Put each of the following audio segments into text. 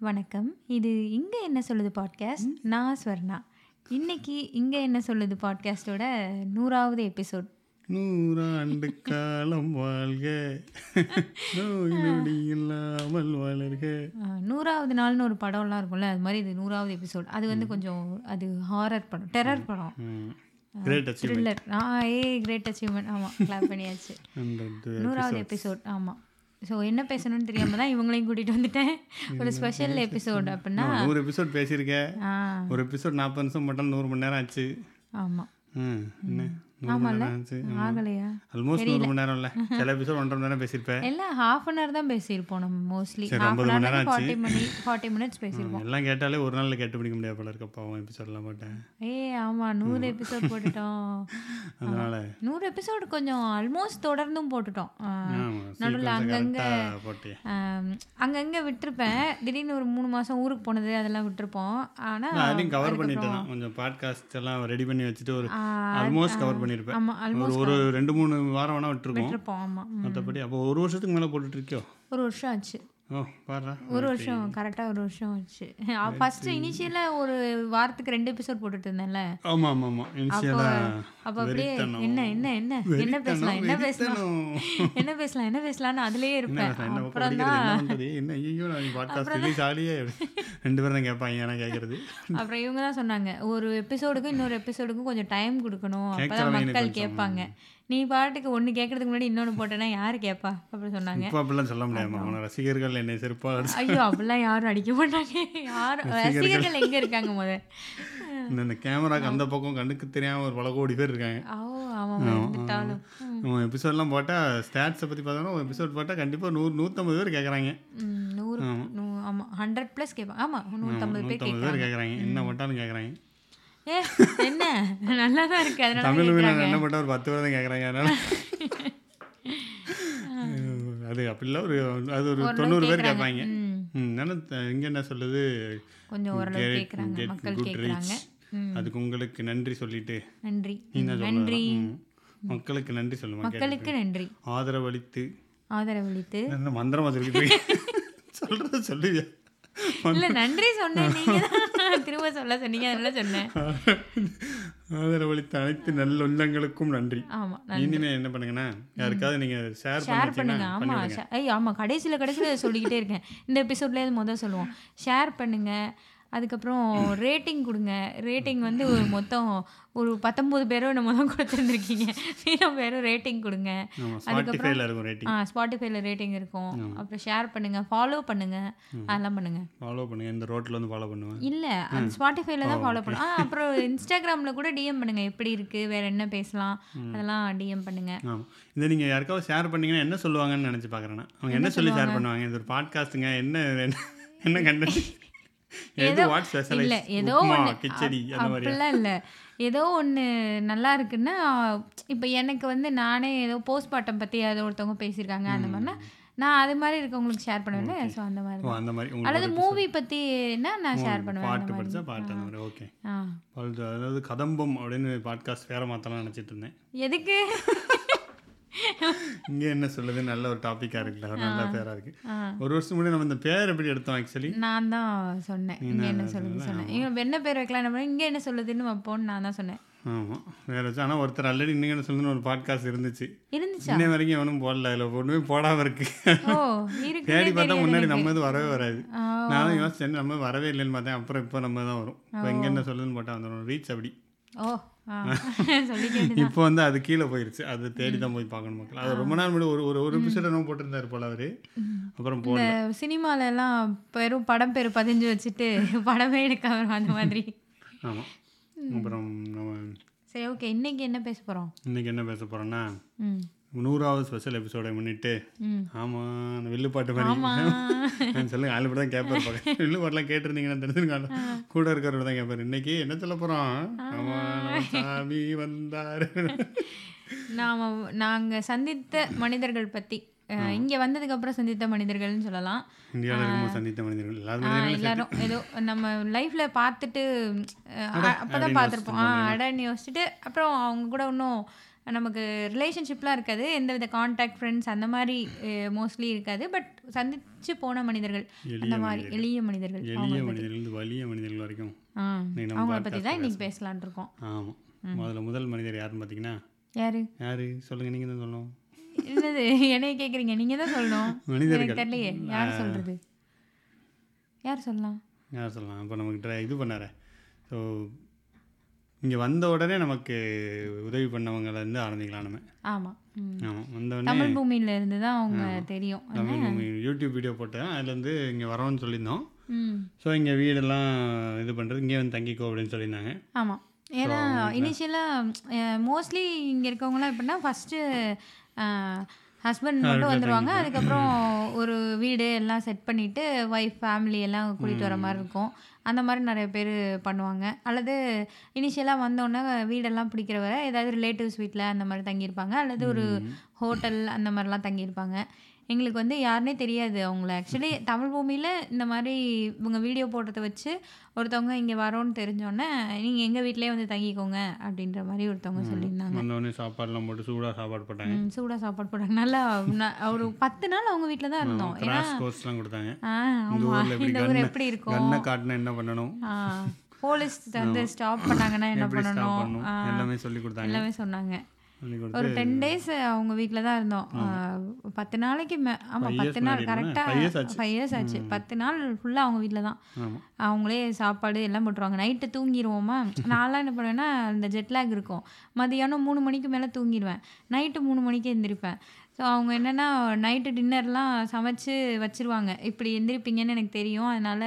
வணக்கம் இது இங்கே என்ன சொல்லுது பாட்காஸ்ட் நான் ஸ்வர்ணா இன்னைக்கு இங்கே என்ன சொல்லுது பாட்காஸ்டோட நூறாவது எபிசோட் நூறாண்டு காலம் வாழ்க நோய் நொடி இல்லாமல் வளர்க நூறாவது நாள்னு ஒரு படம்லாம் இருக்கும்ல அது மாதிரி இது நூறாவது எபிசோட் அது வந்து கொஞ்சம் அது ஹாரர் படம் டெரர் படம் great achievement thriller ah a great achievement ஆமாம் கிளாப் பண்ணியாச்சு நூறாவது எபிசோட் ஆமாம் ஸோ என்ன பேசணும்னு தெரியாம தான் இவங்களையும் கூட்டிகிட்டு வந்துட்டேன் ஒரு ஸ்பெஷல் எபிசோட் அப்படின்னா நூறு எபிசோட் பேசியிருக்கேன் ஆ ஒரு எபிசோட் நாற்பது நிமிஷம் மட்டும் நூறு மணி நேரம் ஆச்சு ஆமாம் ம், என்ன நூறு மணி நேரம் ஆச்சு ஆகலையா ஆல்மோஸ்ட் நூறு மணி நேரம் இல்லை சில எபிசோட் ஒன்றரை மணி நேரம் பேசியிருப்பேன் எல்லாம் ஹாஃப் அன் ஹவர் தான் பேசியிருப்போம் நம்ம மோஸ்ட்லி சரி, ஹாஃப் ஐம்பது அன் மணி ஹவர் நேரம் ஃபார்ட்டி மினி ஃபார்ட்டி மினிட்ஸ் பேசியிருப்போம் எல்லாம் கேட்டாலே ஒரு நாளில் கேட்டு பிடிக்க முடியாது போல இருக்க பாவம் எபிசோட்லாம் போட்டேன் ஏ ஆமாம் நூறு எபிசோட் போட்டுட்டோம் அதனால நூறு எபிசோடு கொஞ்சம் ஆல்மோஸ்ட் தொடர்ந்தும் போட்டுட்டோம் ஆமாம் நடுவில் அங்கங்கே கரெக்டாக போட்டியே அங்கங்கே விட்டுருப்பேன் திடீர்னு ஒரு மூணு மாதம் ஊருக்கு போனது அதெல்லாம் விட்டுருப்போம் ஆனால் அதையும் கவர் பண்ணிட்டேன் தான். கொஞ்சம் பாட்காஸ்ட் எல்லாம் ரெடி பண்ணி வச்சுட்டு ஒரு ஆல்மோஸ்ட் கவர் பண்ணியிருப்பேன் ஆமாம் ஆல்மோஸ்ட் ஒரு ஒரு ரெண்டு மூணு வாரம் வேணா விட்டுருக்கோம் விட்டுருப்போம் ஆமாம் மற்றபடி அப்போ ஒரு வருஷத்துக்கு மேலே போட்டுட்டு இருக்கியோ ஒரு வருஷம் ஆச்சு ஓ பாடுறா ஒரு வருஷம் கரெக்டாக ஒரு வருஷம் ஆச்சு ஃபஸ்ட்டு இனிஷியலாக ஒரு வாரத்துக்கு ரெண்டு எபிசோட் போட்டுட்டு இருந்தேன்ல ஆமாம் ஆமாம் ஆமாம் இனிஷியலாக அப்போ அப்படியே என்ன என்ன என்ன என்ன பேசலாம் என்ன பேசலாம் என்ன பேசலாம் என்ன பேசலாம்னு அதுலயே இருப்பேன் என்ன அப்புறம் படிக்கிறது என்ன பண்ணுறது என்ன ஐயோ நான் பாட்காஸ்ட் ரிலீஸ் ஆலியே ரெண்டு பேரும் தான் கேட்பாங்க ஏன்னா கேட்குறது அப்புறம் இவங்க தான் சொன்னாங்க ஒரு எபிசோடுக்கும் இன்னொரு எபிசோடுக்கும் கொஞ்சம் டைம் கொடுக்கணும் அப்பதான் கேட்கறவங்க மக்கள் கொஞ்சம் கேட்பாங்க நீ பாட்டுக்கு ஒன்று கேட்கறதுக்கு முன்னாடி இன்னொன்று போட்டேன்னா யாரு கேட்பா அப்படி சொன்னாங்க இப்போ அப்படிலாம் சொல்ல முடியாமா அவன ரசிகர்கள் என்னை செருப்பா ஐயோ அப்படிலாம் யாரும் அடிக்க மாட்டாங்க யாரும் ரசிகர்கள் எங்க இருக்காங்க முத இந்த இந்த கேமராக்கு அந்த பக்கம் கண்ணுக்கு தெரியாமல் ஒரு பல கோடி பேர் இருக்காங்க ஓ ஆமாம் வந்துட்டாலும் உன் எபிசோட்லாம் போட்டால் ஸ்டாட்ஸை பற்றி பார்த்தோன்னா ஒரு எபிசோட் போட்டால் கண்டிப்பாக நூறு நூற்றம்பது பேர் கேட்குறாங்க ம், நூறு நூ- ஆமா ஹண்ட்ரட் ப்ளஸ் கேட்பாங்க ஆமா நூற்றம்பது பேர் நூற்றம்பது பேர் கேட்குறாங்க என்ன போட்டாலும் கேட்குறாங்க ஏ என்ன நல்லா தான் இருக்கு அதனால தான் தமிழ் கேட்குறாங்க மீன் என்ன போட்டால் ஒரு பத்து பேர் தான் கேட்குறாங்க அதனால அது அப்படிலாம் ஒரு அது ஒரு தொண்ணூறு பேர் கேட்பாங்க ம் ம் நினைத்த இங்கே என்ன சொல்லுது கொஞ்சம் ஓரளவு Get- கேட்குறாங்க get மக்கள் good கேட்குறாங்க reach. அதுக்கு உங்களுக்கு நன்றி சொல்லிட்டு நன்றி நீ என்ன சொல்ல நன்றி ம். மக்களுக்கு நன்றி சொல்லுமா மக்களுக்கு நன்றி ஆதரவளித்து ஆதரவளித்து என்ன மந்திரம் வச்சிருக்கு சொல்றது சொல்லுவியா இல்ல நன்றி சொன்னேன் நீங்க தான் திரும்ப சொல்ல சொன்னீங்க அதனால சொன்னேன் ஆதரவளித்த அனைத்து நல்லுள்ளங்களுக்கும் நன்றி ஆமா இனிமே என்ன பண்ணுங்கன்னா யாருக்காவது நீங்க ஷேர் ஷேர் பண்ணுங்க பண்ணி ஆமா ஷே- ஐய் ஆமா கடைசியில கடைசியில சொல்லிக்கிட்டே இருக்கேன் இந்த எபிசோட்ல முதல் சொல்லுவோம் ஷேர் பண்ணுங்க அதுக்கப்புறம் ரேட்டிங் கொடுங்க ரேட்டிங் வந்து ஒரு மொத்தம் ஒரு பத்தொன்பது பேரோ நம்ம தான் கொடுத்துருந்துருக்கீங்க ஜீரோ பேரும் ரேட்டிங் கொடுங்க ஆமா ஸ்பாட்டிஃபைல இருக்கும் ரேட்டிங் ஆ ஸ்பாட்டிஃபைல ரேட்டிங் இருக்கும் அப்புறம் ஷேர் பண்ணுங்க ஃபாலோ பண்ணுங்க அதெல்லாம் பண்ணுங்க ஃபாலோ பண்ணுங்க இந்த ரோட்ல வந்து ஃபாலோ பண்ணுவேன் இல்ல அந்த ஸ்பாட்டிஃபைல தான் ஃபாலோ பண்ணும் ஆ அப்புறம் இன்ஸ்டாகிராம்ல கூட டிஎம் பண்ணுங்க எப்படி இருக்கு வேற என்ன பேசலாம் அதெல்லாம் டிஎம் பண்ணுங்க ஆமாம் இதை நீங்கள் யாருக்காவது ஷேர் பண்ணீங்கன்னா என்ன சொல்லுவாங்கன்னு நினச்சி பார்க்குறேன் நான். அவங்க என்ன சொல்லி ஷேர் பண்ணுவாங்க இது ஒரு பாட்காஸ்ட்டுங்க என்ன என்ன- என்ன கண்டென்ட் எது வாட் இல்ல ஸ்பெஷலைஸ் ஏதோ உப்புமா ஒண்ணு கிச்சடி அந்த மாதிரி அப்படிலாம் இல்ல ஏதோ ஒண்ணு நல்லா இருக்குன்னா இப்போ எனக்கு வந்து நானே ஏதோ போஸ்ட் பாட்டம் பத்தி ஏதோ ஒருத்தவங்க பேசியிருக்காங்க அந்த மாதிரினா நான் அது மாதிரி இருக்கவங்களுக்கு ஷேர் பண்ணுவேன்ல ஸோ அந்த மாதிரி ஓ தான். அந்த மாதிரி அல்லது உங்களுக்கு மூவி பத்தினா நான் ஷேர் பண்ணுவேன் அந்த பாட்டு மாதிரி படித்தா பாட்டு அந்த மாதிரி ஓகே ஆ அதாவது கதம்பம் அப்படின்னு பாட்காஸ்ட் வேற மாற்றலாம் நினச்சிட்டு இருந்தேன் எதுக்கு இங்கே என்ன சொல்லுது நல்ல ஒரு டாப்பிக்காக இருக்குல்ல ஒரு நல்ல பேராக இருக்கு ஆ. ஒரு வருஷம் முன்னாடி நம்ம இந்த பேர் எப்படி எடுத்தோம் ஆக்சுவலி நான் தான் சொன்னேன் இங்க என்ன சொல்லுது சொன்னேன் இவங்க என்ன பேர் வைக்கலாம் நம்ம இங்க என்ன சொல்லுதுன்னு வைப்போம்னு நான் தான் சொன்னேன் ஆமாம் வேற வச்சு ஆனால் ஒருத்தர் ஆல்ரெடி இன்னைக்கு என்ன சொல்லுதுன்னு ஒரு பாட்காஸ்ட் இருந்துச்சு இருந்துச்சா இன்னை வரைக்கும் எவனும் போடல இல்லை ஒன்றுமே போடாமல் இருக்கு ஓ இருக்கு தேடி பார்த்தா முன்னாடி நம்ம இது வரவே வராது ஆ. நான் தான் யோசிச்சேன் நம்ம வரவே இல்லைன்னு பார்த்தேன் அப்புறம் இப்போ நம்ம தான் வரும் இப்போ எங்கே என்ன சொல்லுதுன்னு போட்டால் வந்துடும் ரீச் அப்படி ஓ ஆ சொல்லிக்க இப்போ வந்து அது கீழே போயிருச்சு அது தேடி தான் போய் பார்க்கணும் மக்கள் அது ரொம்ப நாள் முன்னாடி ஒரு ஒரு ஒரு எபிசோட நம்ம போட்டிருந்தாரு போல அவரு அப்புறம் போடல இந்த சினிமால எல்லாம் வெறும் படம் பேர் பதிஞ்சு வச்சுட்டு படமே எடுக்க வரும் அந்த மாதிரி ஆமாம் அப்புறம் நம்ம சரி ஓகே இன்னைக்கு என்ன பேச போறோம் இன்னைக்கு என்ன பேச போகிறோன்னா ம் நூறாவது ஸ்பெஷல் எபிசோடை முன்னிட்டு ம் ஆமாம் அந்த வில்லுப்பாட்டு மாதிரி நான் சொல்லுங்க ஆள் தான் கேட்பார் பார்க்க வில்லுப்பாட்டுலாம் கேட்டிருந்தீங்கன்னா தெரிஞ்சுருக்காங்க கூட இருக்கிறவர் தான் கேட்பார் இன்னைக்கு என்ன சொல்ல போகிறோம் ஆமாம் நம்ம சாமி வந்தார் நாம நாங்க சந்தித்த மனிதர்கள் பத்தி அஹ், இங்க வந்ததுக்கு அப்புறம் சந்தித்த மனிதர்கள்னு சொல்லலாம் இந்தியாவில் இருக்கும்போது சந்தித்த மனிதர்கள் எல்லாரும் ஆஹ், எல்லாரும் ஏதோ நம்ம லைஃப்ல பார்த்துட்டு அஹ், அப்பதான் பார்த்துருப்போம் ஆ அடன்னு யோசிச்சுட்டு அப்புறம் அவங்க கூட இன்னும் நமக்கு ரிலேஷன்ஷிப்லாம் இருக்காது எந்த வித காண்டாக்ட் ஃப்ரெண்ட்ஸ் அந்த மாதிரி மோஸ்ட்லி இருக்காது பட் சந்திச்சு போன மனிதர்கள் அந்த எளிய மாதிரி எளிய மனிதர்கள் எளிய மனிதர்லேருந்து வலிய மனிதர்கள் வரைக்கும் ஆ இன்னைக்கு நம்ம அவங்கள podcast பற்றி தான் இன்னைக்கு பேசலான் இருக்கோம் ஆமாம் முதல்ல முதல் மனிதர் யாருன்னு பார்த்தீங்கன்னா யாரு யாரு சொல்லுங்கள் நீங்கள் தான் சொல்லணும் என்னது என்னைய கேட்குறீங்க நீங்கள் தான் சொல்லணும் மனிதர்கள். எனக்கு தெரியலையே யார் சொல்கிறது யார் சொல்லலாம் யார் சொல்லலாம் இப்போ நமக்கு ட்ரை இது பண்ணார ஸோ இங்கே வந்த உடனே நமக்கு உதவி பண்ணவங்கள இருந்து ஆரம்பிக்கலாம் நம்ம ஆமாம் ம் ஆமாம் வந்த உடனே தமிழ் பூமியில இருந்து தான் அவங்க தெரியும் தமிழ் மூவி யூடியூப் வீடியோ போட்டேன் அதுலேருந்து இங்கே வரோன்னு சொல்லியிருந்தோம் ம் ஸோ இங்கே வீடெல்லாம் இது பண்ணுறது இங்கே வந்து தங்கிக்கோ அப்படின்னு சொல்லியிருந்தாங்க ஆமாம் ஏன்னா இனிஷியலாக மோஸ்ட்லி இங்கே இருக்கவங்களாம் எப்படின்னா ஃபஸ்ட்டு ஹஸ்பண்ட் மட்டும் வந்துடுவாங்க அதுக்கப்புறம் ஒரு வீடு எல்லாம் செட் பண்ணிவிட்டு ஒய்ஃப் ஃபேமிலி எல்லாம் கூட்டிகிட்டு வர மாதிரி இருக்கும் அந்த மாதிரி நிறைய பேர் பண்ணுவாங்க அல்லது இனிஷியலாக வந்தோடனே வீடெல்லாம் பிடிக்கிற வரை ஏதாவது ரிலேட்டிவ்ஸ் வீட்டில் அந்த மாதிரி தங்கியிருப்பாங்க அல்லது ஒரு ஹோட்டல் அந்த மாதிரிலாம் தங்கியிருப்பாங்க எங்களுக்கு வந்து யாருனே தெரியாது அவங்கள ஆக்சுவலி தமிழ் பூமியில் இந்த மாதிரி இவங்க வீடியோ போடுறத வச்சு ஒருத்தவங்க இங்கே வரோன்னு தெரிஞ்சோடனே நீங்கள் எங்கள் வீட்டிலே வந்து தங்கிக்கோங்க அப்படின்ற மாதிரி ஒருத்தவங்க சொல்லியிருந்தாங்க வந்த உடனே சாப்பாடுலாம் போட்டு சூடாக சாப்பாடு போட்டாங்க ம், சூடா சாப்பாடு போட்டாங்க நல்லா ந- ஒரு பத்து நாள் அவங்க வீட்டில் தான் இருந்தோம் ஏன்னா கிராஷ் கோர்ஸ்லாம் கொடுத்தாங்க ஆ இந்த ஆமாம் ஊரில் எப்படி இந்த ஊர் கண்ணை எப்படி இருக்கும் கண்ணை காட்டினா என்ன பண்ணணும் ஆ போலீஸ் வந்து ஸ்டாப் பண்ணாங்கன்னா என்ன எப்படி ஸ்டாப் பண்ணணும் பண்ணணும் ஆ, எல்லாமே சொல்லி கொடுத்தாங்க எல்லாமே சொன்னாங்க சொல்லி ஒரு கொடுத்து டென் டேஸ் அவங்க வீட்டில் தான் இருந்தோம் ஆ, பத்து நாளைக்கு மே ஆமாம் Five பத்து years நாள் முன்னாடி இருந்தோம். Five years கரெக்டாக ஆச்சு. ஃபைவ் இயர்ஸ் ஆச்சு பத்து நாள் ஃபுல்லாக அவங்க வீட்டில் தான் ஆமாம் அவங்களே சாப்பாடு எல்லாம் போட்டுருவாங்க நைட்டு தூங்கிடுவோமா நான்லாம் என்ன பண்ணுவேன்னா அந்த ஜெட்லாக் இருக்கும் மதியானம் மூணு மணிக்கு மேலே தூங்கிடுவேன் நைட்டு மூணு மணிக்கு எந்திரிப்பேன் ஸோ அவங்க என்னென்னா நைட்டு டின்னர்லாம் சமைச்சு வச்சிருவாங்க இப்படி எந்திரிப்பீங்கன்னு எனக்கு தெரியும் அதனால்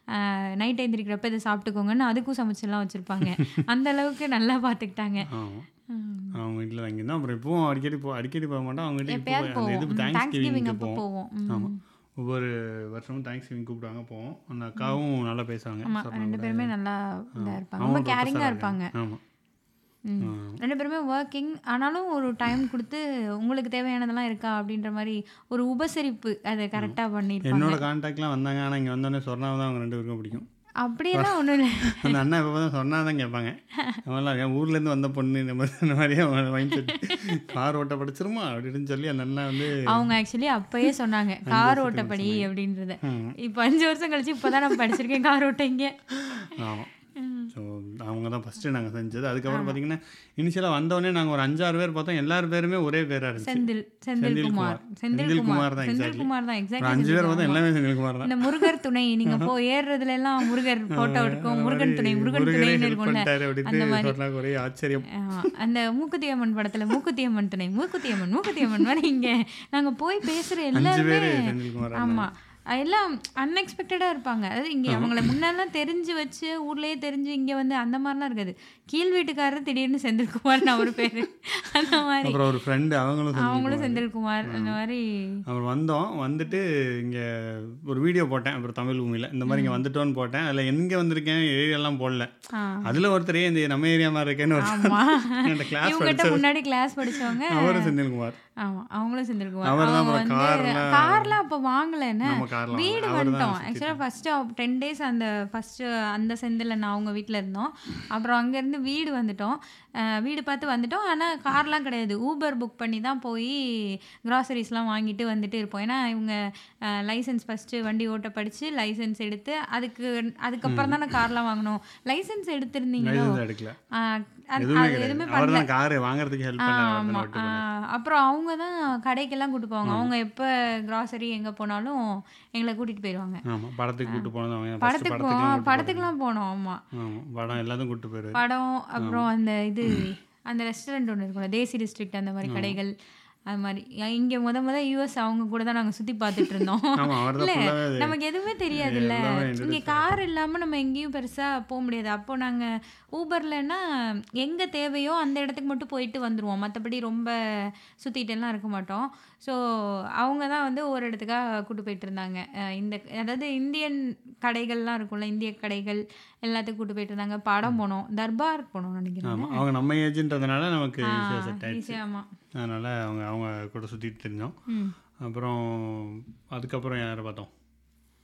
நைட் எந்திரிக்கிறப்ப இதை சாப்பிட்டுக்கோங்கன்னு அதுக்கும் சமைச்செல்லாம் வச்சுருப்பாங்க அந்த அளவுக்கு நல்லா பார்த்துக்கிட்டாங்க ஆமாம் அவங்க வீட்டில் தங்கியிருந்தோம் அப்புறம் இப்போவும் அடிக்கடி போ அடிக்கடி போக மாட்டோம் அவங்க வீட்டுக்கு இப்போ எப்பயாவது அந்த இது போவோம் தேங்க்ஸ் தேங்க்ஸ் கிவிங் கிவிங்க்கு அப்போ போவோம் போவோம் ம். ஆமாம் ஒவ்வொரு வருஷமும் தேங்க்ஸ் கிவிங் கூப்பிடுவாங்க போவோம் அந்த அக்காவும் நல்லா பேசுவாங்க ஆமா சொன்னாங்க. ரெண்டு பேருமே நல்லா இதாக இருப்பாங்க அவங்க ரொம்ப ஒரு கேரிங்காக professor இருப்பாங்க ஆமாம் ம். ரெண்டு பேருமே ஒர்க்கிங் ஆனாலும் ஒரு டைம் கொடுத்து உங்களுக்கு தேவையானதெல்லாம் இருக்கா அப்படின்ற மாதிரி ஒரு உபசரிப்பு அதை கரெக்டாக பண்ணியிருப்பாங்க என்னோட கான்டாக்ட்லாம் வந்தாங்க ஆனால் இங்கே வந்தோடனே சொன்னாவை தான் அவங்க ரெண்டு பேருக்கும் பிடிக்கும் அப்படியெல்லாம் ஒன்றும் இல்லை அந்த அண்ணா எப்போ தான் சொன்னா தான் கேட்பாங்க அவங்களாம் என் ஊர்லேருந்து வந்த பொண்ணு இந்த மாதிரி இந்த மாதிரியே அவங்க மைண்ட் செட் கார் ஓட்ட படிச்சிருமா அப்படின்னு சொல்லி அந்த அண்ணா வந்து அவங்க ஆக்சுவலி அப்பயே சொன்னாங்க கார் ஓட்டப்படி அப்படின்றத இப்போ அஞ்சு வருஷம் கழிச்சு இப்போ தான் நான் படிச்சிருக்கேன் கார் ஓட்ட இங்கே ஆமாம் ஸோ அவங்க தான் ஃபஸ்ட்டு நாங்கள் செஞ்சது அதுக்கப்புறம் பார்த்தீங்கன்னா இனிஷியலாக வந்தோடனே நாங்கள் ஒரு அஞ்சாறு பேர் பார்த்தோம் எல்லார் பேருமே ஒரே பேராக இருந்துச்சு செந்தில் செந்தில்குமார் செந்தில்குமார் செந்தில்குமார் தான் exactly. செந்தில்குமார் தான் ஒரு எக்ஸாக்ட்லி அஞ்சு பேர் பார்த்தா எல்லாமே செந்தில்குமார் தான் இந்த முருகர் துணை நீங்க போ ஏறுறதுல எல்லாம் முருகர் போட்டோ இருக்கும் முருகன் துணை முருகன் முருகரே துணைன்னு help இருக்கும்ல பண்ணிட்டாரு அந்த அப்படின்னு மாதிரி சொன்னாங்க ஒரே ஆச்சரியம் ஆமா. அந்த மூக்குத்தி அம்மன் படத்துல மூக்குத்தி அம்மன் துணை மூக்குத்தி அம்மன் மூக்குத்தி அம்மன் மாதிரி இங்க நாங்க போய் பேசுற அஞ்சு எல்லாருமே பேர் செந்தில்குமார் ஆமா எல்லாம் அன்எக்ஸ்பெக்டடாக இருப்பாங்க அதாவது இங்கே அவங்கள முன்னெல்லாம் தெரிஞ்சு வச்சு ஊர்லயே தெரிஞ்சு இங்கே வந்து அந்த மாதிரிலாம் இருக்காது கீழ் வீட்டுக்காரர் திடீர்னு செந்தில்குமார்னு அவர் பேர் அந்த மாதிரி அப்புறம் ஒரு ஃப்ரெண்டு அவங்களும் அவங்களும் செந்தில்குமார் செந்தில்குமார் அந்த மாதிரி அப்புறம் வந்தோம் வந்துட்டு இங்கே ஒரு வீடியோ போட்டேன் அப்புறம் தமிழ் பூமியில் இந்த மாதிரி இங்கே வந்துட்டோன்னு போட்டேன் அதில் எங்கே வந்திருக்கேன் ஏரியாலாம் போடல ஆ. அதில் ஒருத்தரே இந்த நம்ம ஏரியா மாதிரி இருக்கேன்னு ஆமா ஒரு அந்த கிளாஸ் இவங்ககிட்ட முன்னாடி கிளாஸ் படிச்சவங்க அவரும் செந்தில்குமார் ஆமா அவங்களும் செந்தில்குமார் அவர் தான் அவங்க அப்புறம் வந்து கார்லாம் கார்லாம் அப்போ வாங்கலைன்னு நம்ம கார்லாம் வீடு அவர் தான் வந்துட்டோம் ஆக்சுவலாக ஃபஸ்ட்டு டென் டேஸ் அந்த ஃபஸ்ட்டு அந்த செந்தில் நான் அவங்க வீட்டில் இருந்தோம் அப்புறம் அங்கேருந்து வீடு வந்துட்டோம் அஹ் வீடு பார்த்து வந்துட்டோம் ஆனால் கார்லாம் கிடையாது ஊபர் புக் பண்ணி தான் போய் க்ராசரிஸ்லாம் வாங்கிட்டு வந்துட்டு இருப்போம் ஏன்னா இவங்க லைசன்ஸ் ஃபஸ்ட்டு வண்டி ஓட்ட படித்து லைசன்ஸ் எடுத்து அதுக்கு அதுக்கப்புறம் தானே கார்லாம் வாங்கணும் லைசன்ஸ் எடுத்திருந்தீங்களோ லைசன்ஸ் எடுக்கல ஆஹ் அது எதுவுமே அது கிடையாது எதுவுமே அவர் தான் காரு வாங்குறதுக்கு ஹெல்ப் ஆமா பண்ணார் ஆஹ் அப்புறம் அவங்க தான் கடைக்கெல்லாம் கூட்டு போவாங்க அவங்க எப்போ கிராசரி எங்கே போனாலும் எங்களை கூட்டிட்டு போயிடுவாங்க ஆமாம் படத்துக்கு கூட்டு போனது அவன் first படத்துக்கு படத்துக்கு போவோம் படத்துக்குலாம் போனோம் ஆமா ஆமாம் படம் எல்லாத்தையும் கூட்டு போயிரு படம் அப்புறம் அந்த இது அந்த ரெஸ்டாரண்ட் ஒன்று இருக்கும்ல தேசி டிஸ்ட்ரிக்ட் அந்த மாதிரி கடைகள் அது மாதிரி இங்கே முத முத யூஎஸ் அவங்க கூட தான் நாங்கள் சுற்றி பார்த்துட்டு இருந்தோம் ஆமாம் அவர் தான் இல்ல ஃபுல்லாகவே நமக்கு எதுவுமே தெரியாதுல்ல எல்லாமே இங்கே கார் இல்லாமல் நம்ம எங்கேயும் பெருசாக போக முடியாது அப்போ நாங்கள் ஊபர்லன்னா எங்கே தேவையோ அந்த இடத்துக்கு மட்டும் போயிட்டு வந்துடுவோம் மற்றபடி ரொம்ப சுற்றிட்டுலாம் இருக்க மாட்டோம் ஸோ அவங்க தான் வந்து ஒரு இடத்துக்காக கூட்டு போயிட்டு இருந்தாங்க அஹ் இந்த அதாவது இந்தியன் கடைகள்லாம் இருக்கும்ல இந்திய கடைகள் எல்லாத்துக்கும் கூட்டு போயிட்டு இருந்தாங்க படம் போனோம் தர்பார் போனோம் நினைக்கிறேன் ஆமாம் அவங்க நம்ம ஏஜென்ட்றதுனால நமக்கு ஈஸியாக செட் ஆயிடுச்சு ஈஸியாக ஆமாம் அதனால் அவங்க அவங்க கூட சுற்றிட்டு தெரிஞ்சோம் ம் அப்புறம் அதுக்கப்புறம் யாரை பார்த்தோம்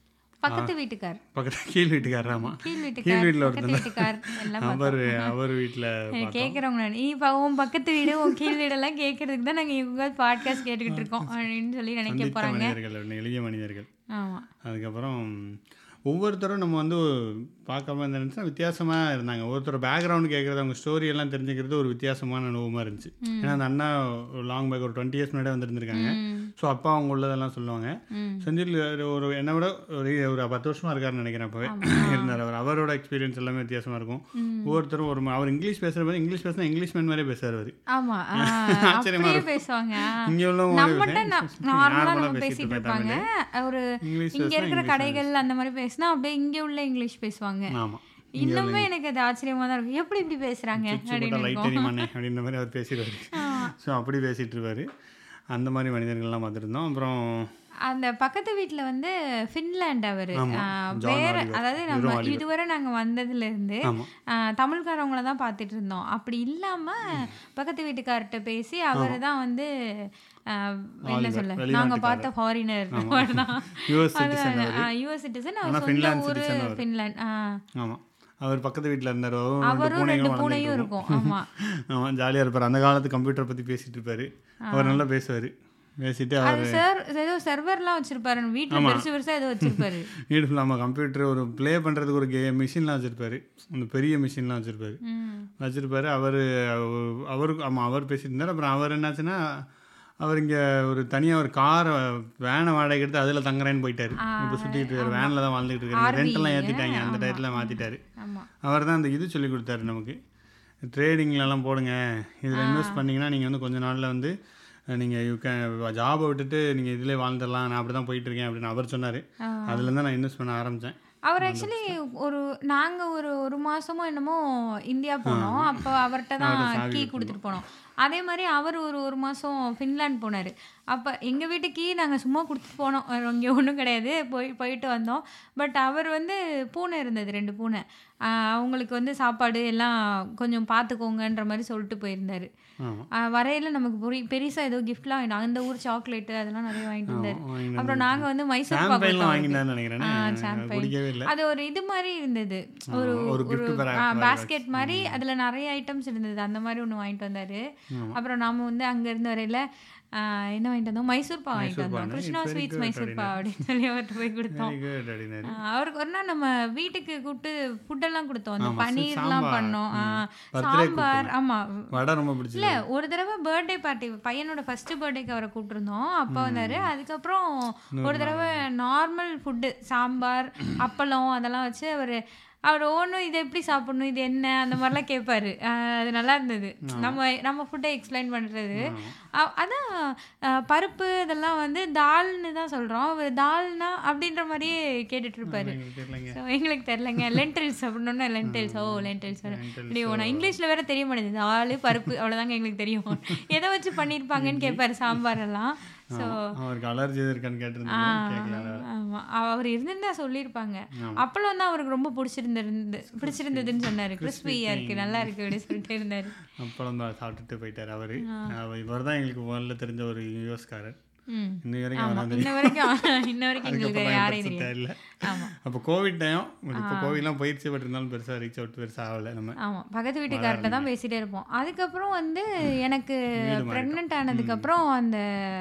பக்கத்து வீட்டுக்கார் பக்கத்து கீழ் வீட்டுக்காரராமா கீழ் கீழ் வீட்டுக்கார் வீட்டில் பக்கத்து ஒருத்தர் வீட்டுக்கார் எல்லாம் அவர் அவர் வீட்டில் கேட்குறவங்க நீ இப்போ உன் பக்கத்து வீடு உன் கீழ் வீடெல்லாம் கேட்கறதுக்கு தான் நாங்கள் இவங்க பாட்காஸ்ட் கேட்டுக்கிட்டு இருக்கோம் அப்படின்னு சொல்லி நினைக்க சந்தித்த போகிறாங்க மனிதர்கள் எளிய மனிதர்கள் ஆமாம் அதுக்கப்புறம் ஒவ்வொருத்தரும் நம்ம வந்து பார்க்காம இருந்துச்சுன்னா வித்தியாசமாக இருந்தாங்க ஒருத்தர் பேக்ரவுண்ட் கேட்குறது அவங்க ஸ்டோரி எல்லாம் தெரிஞ்சுக்கிறது ஒரு வித்தியாசமான அனுபவமாக இருந்துச்சு ஏன்னா அந்த அண்ணா லாங் பேக் ஒரு டுவெண்ட்டி இயர்ஸ் முன்னாடி வந்திருந்திருக்காங்க ம் ஸோ அப்பா அவங்க உள்ளதெல்லாம் சொல்லுவாங்க ம் செந்தில் ஒரு என்னை விட ஒரு ஒரு பத்து வருஷமா இருக்காருன்னு நினைக்கிறேன் அப்போவே இருந்தார் அவர் அவரோட எக்ஸ்பீரியன்ஸ் எல்லாமே வித்தியாசமாக இருக்கும் ஒவ்வொருத்தரும் ஒரு மா- அவர் இங்கிலீஷ் பேசுகிற மாதிரி இங்கிலீஷ் பேசினா இங்கிலீஷ் மேன் மாதிரியே பேசுறாரு அவர் ஆமா ஆ, ஆச்சரியமா அப்படியே பேசுவாங்க இங்கே உள்ளவங்க நம்மகிட்ட நார்மலா நம்ம பேசிட்டு பேசிட்டு இருப்பாங்க இருப்பாங்க ஒரு இங்கிலீஷ் இங்க இருக்கிற கடைகள் அந்த மாதிரி பேசினா அப்படியே இங்க உள்ள இங்கிலீஷ் பேசுவாங்க ஆமாம் இன்னுமே எனக்கு அது ஆச்சரியமா தான் இருக்கும் எப்படி இப்படி பேசுறாங்க அப்படின்னு லைட் இருக்கும் தெரியுமாண்ணே அப்படின்ற மாதிரி அவர் பேசிடுவார் ஸோ அப்படி பேசிட்டு இருப்பாரு அந்த மாதிரி மனிதர்கள்லாம் பார்த்துருந்தோம் அப்புறம் அந்த பக்கத்து வீட்ல வந்து ஃபின்லாண்ட் அவரு ஆமா. ஆ, ஜான் வேற ஆலிவர். அதாவது வெறும் நம்ம ஆலிவர். இதுவரை நாங்க வந்ததுல இருந்து ஆமாம் ஆ, தமிழ்காரவங்கள தான் பார்த்துட்டு இருந்தோம் அப்படி இல்லாம பக்கத்து வீட்டுக்கார்ட்ட பேசி அவரை தான் வந்து ஆ, என்ன ஆலிவர், சொல்ல நாங்க வெளிநாட்டுக்காரர். பார்த்த ஃபாரினர் தான் யூஎஸ் சிட்டிசன் யூஎஸ் சிட்டிசன் ஆனா அவர் சொந்த ஃபின்லாந்து ஊரு citizen அவரு. ஃபின்லாண்ட் ஆ. ஆமாம் அவர் பக்கத்து வீட்டில் இருந்தார் அவரும் ரெண்டு அவரும் ரெண்டு பூனைகளும் பூனையும் வளர்ந்துட்டு இருக்கும் ஆமா ஆமாம் ஜாலியாக இருப்பார் அந்த காலத்து கம்ப்யூட்டர் பற்றி பேசிட்டு இருப்பாரு அவர் நல்லா பேசுவார் பேசிட்டு அவர் அது சார் ஏதோ சர்வர்லாம் வச்சிருப்பாரு வீட்டுல பெருசு பெருசா ஏதோ வச்சிருப்பாரு வீடு ஃபுல்லாக கம்ப்யூட்டர் ஒரு ப்ளே பண்ணுறதுக்கு ஒரு கே மிஷின்லாம் வச்சுருப்பாரு அந்த பெரிய மிஷின்லாம் வச்சுருப்பாரு ம். வச்சுருப்பாரு அவர் அவருக்கு ஆமாம் அவர் பேசிட்டு இருந்தார் அப்புறம் அவர் என்னாச்சுன்னா அவர் இங்கே ஒரு தனியாக ஒரு காரை வேனை வாடகை எடுத்து அதில் தங்குறேன்னு போயிட்டாரு இப்போ சுற்றிட்டு இருக்காரு வேனில் தான் வாழ்ந்துட்டு இருக்காரு ரெண்டெல்லாம் ஏற்றிட்டாங்க அந்த டயத்தில் மாற்றிட்டாரு ஆமா அவர் தான் அந்த இது சொல்லி கொடுத்தாரு நமக்கு ட்ரேடிங்லலாம் போடுங்க இதில் இன்வெஸ்ட் பண்ணிங்கன்னா நீங்கள் வந்து கொஞ்ச நாளில் வந்து நீங்கள் யூ கேன் ஜாபை விட்டுட்டு நீங்கள் இதிலே வாழ்ந்துடலாம் நான் அப்படி தான் போயிட்டுருக்கேன் அப்படின்னு அவர் சொன்னார் ஆ. அதுலேருந்து தான் நான் இன்வெஸ்ட் பண்ண ஆரம்பித்தேன் அவர் ஆக்சுவலி ஒரு நாங்க ஒரு ஒரு மாசமோ என்னமோ இந்தியா போனோம் அப்போ அவர்கிட்ட தான் கீ கொடுத்துட்டு போனோம் அதே மாதிரி அவர் ஒரு ஒரு மாசம் ஃபின்லாண்ட் போனாரு அப்போ எங்க வீட்டுக்கு நாங்க சும்மா கொடுத்துட்டு போனோம் வேற இங்கே ஒன்றும் கிடையாது போய் போயிட்டு வந்தோம் பட் அவர் வந்து பூனை இருந்தது ரெண்டு பூனை ஆஹ் அவங்களுக்கு வந்து சாப்பாடு எல்லாம் கொஞ்சம் பார்த்துக்கோங்கன்ற மாதிரி சொல்லிட்டு போயிருந்தாரு ஆமாம் ஆஹ் வரையில நமக்கு பெரிய பெருசா ஏதோ கிஃப்ட்லாம் வாங்கிட்டு அந்த ஊர் சாக்லேட்டு அதெல்லாம் நிறைய வாங்கிட்டு இருந்தாரு அப்புறம் நாங்க வந்து மைசூர் பாக்கு சாம்பைன்லாம் கொடுத்தோம் அவருக்கு. வாங்கினான்னு நினைக்கிறேன் ஆ, எனக்கு champagne. பிடிக்கவே இல்லை அது ஒரு இது மாதிரி இருந்தது ஒரு ஒரு gift ஒரு bag மாதிரி பாஸ்கெட் மாதிரி அதுல நிறைய ஐட்டம்ஸ் இருந்தது அந்த மாதிரி ஒண்ணு வாங்கிட்டு வந்தாரு அப்புறம் நாம வந்து அங்க இருந்து வரையில ஆ, என்ன வாங்கிட்டு வந்தோம் மைசூர் பா வாங்கிட்டு மைசூர் வந்தோம் பானை. Krishna It's very sweets good Mysore பா அப்படின்னு சொல்லி அவர்கிட்ட போய் கொடுத்தோம் வெரி குட் அப்படின்னாரு ஆ, அவருக்கு ஒரு நாள் நம்ம வீட்டுக்கு கூப்பிட்டு ஃபுட்டெல்லாம் கொடுத்தோம் அந்த ஆமா, பன்னீர்லாம் சாம்பார். பண்ணோம் ஆ, Birthday சாம்பார் ஆமா வடை ரொம்ப பிடிச்சது இல்ல ஒரு தடவை பர்த்டே பார்ட்டி பையனோட ஃபர்ஸ்ட் பர்த்டேக்கு அவரை கூப்பிட்டுருந்தோம் அப்போ வந்தாரு அதுக்கப்புறம் ஒரு தடவை நார்மல் ஃபுட்டு சாம்பார் அப்பளம் அதெல்லாம் வச்சு அவர் அவர் ஒன்றும் இதை எப்படி சாப்பிடணும் இது என்ன அந்த மாதிரிலாம் கேட்பாரு ஆஹ் அது நல்லா இருந்தது நம்ம நம்ம ஃபுட்டை எக்ஸ்பிளைன் பண்ணுறது அதான் ஆஹ் பருப்பு இதெல்லாம் வந்து தால்னு தான் சொல்கிறோம் அவர் தால்னா அப்படின்ற மாதிரியே கேட்டுட்டு இருப்பாரு எங்களுக்கு தெரியலங்க ஸோ எங்களுக்கு தெரிலங்க லென்டில்ஸ் அப்படின்னா லென்டில்ஸ் ஓ லென்டில்ஸ் இப்படி நான் இங்கிலீஷில் வேற தெரிய மாட்டேங்குது ஆளு பருப்பு அவ்வளோதாங்க எங்களுக்கு தெரியும் எதை வச்சு பண்ணியிருப்பாங்கன்னு கேட்பாரு சாம்பார் எல்லாம் ஸோ அவருக்கு அலர்ஜி இருக்கான்னு கேட்டிருந்தேன் கேட்கல ஆமாம் அவர் இருந்திருந்தா சொல்லியிருப்பாங்க அப்பளம் வந்து அவருக்கு ரொம்ப பிடிச்சிருந்திருந்து பிடிச்சிருந்ததுன்னு சொன்னாரு கிறிஸ்பியாக இருக்கு நல்லா இருக்கு அப்படின்னு சொல்லிட்டு இருந்தாரு அப்பளம் தான் சாப்பிட்டுட்டு போயிட்டார் அவர் இவர் தான் எங்களுக்கு முதல்ல தெரிஞ்ச ஒரு யூஎஸ்காரர் ம் இன்னை வரைக்கும் அவர் ஆமாம் வந்து இன்ன வரைக்கும் இன்ன வரைக்கும் எங்களுக்கு அதுக்கப்புறம் யாரையும் பயன்படுத்திட்டே தெரியாது இல்லை ஆமாம் அப்போ கோவிட் டைம் இப்போ கோவிட்லாம் போயிடுச்சு பட் இருந்தாலும் பெருசாக ரீச் அவுட் பெருசாக ஆகலை நம்ம ஆமாம் பக்கத்து வீட்டுக்கார்ட்ட தான் பேசிட்டே இருப்போம் அதுக்கப்புறம் வந்து எனக்கு ப்ரெக்னென்ட் ஆனதுக்கப்புறம் அந்த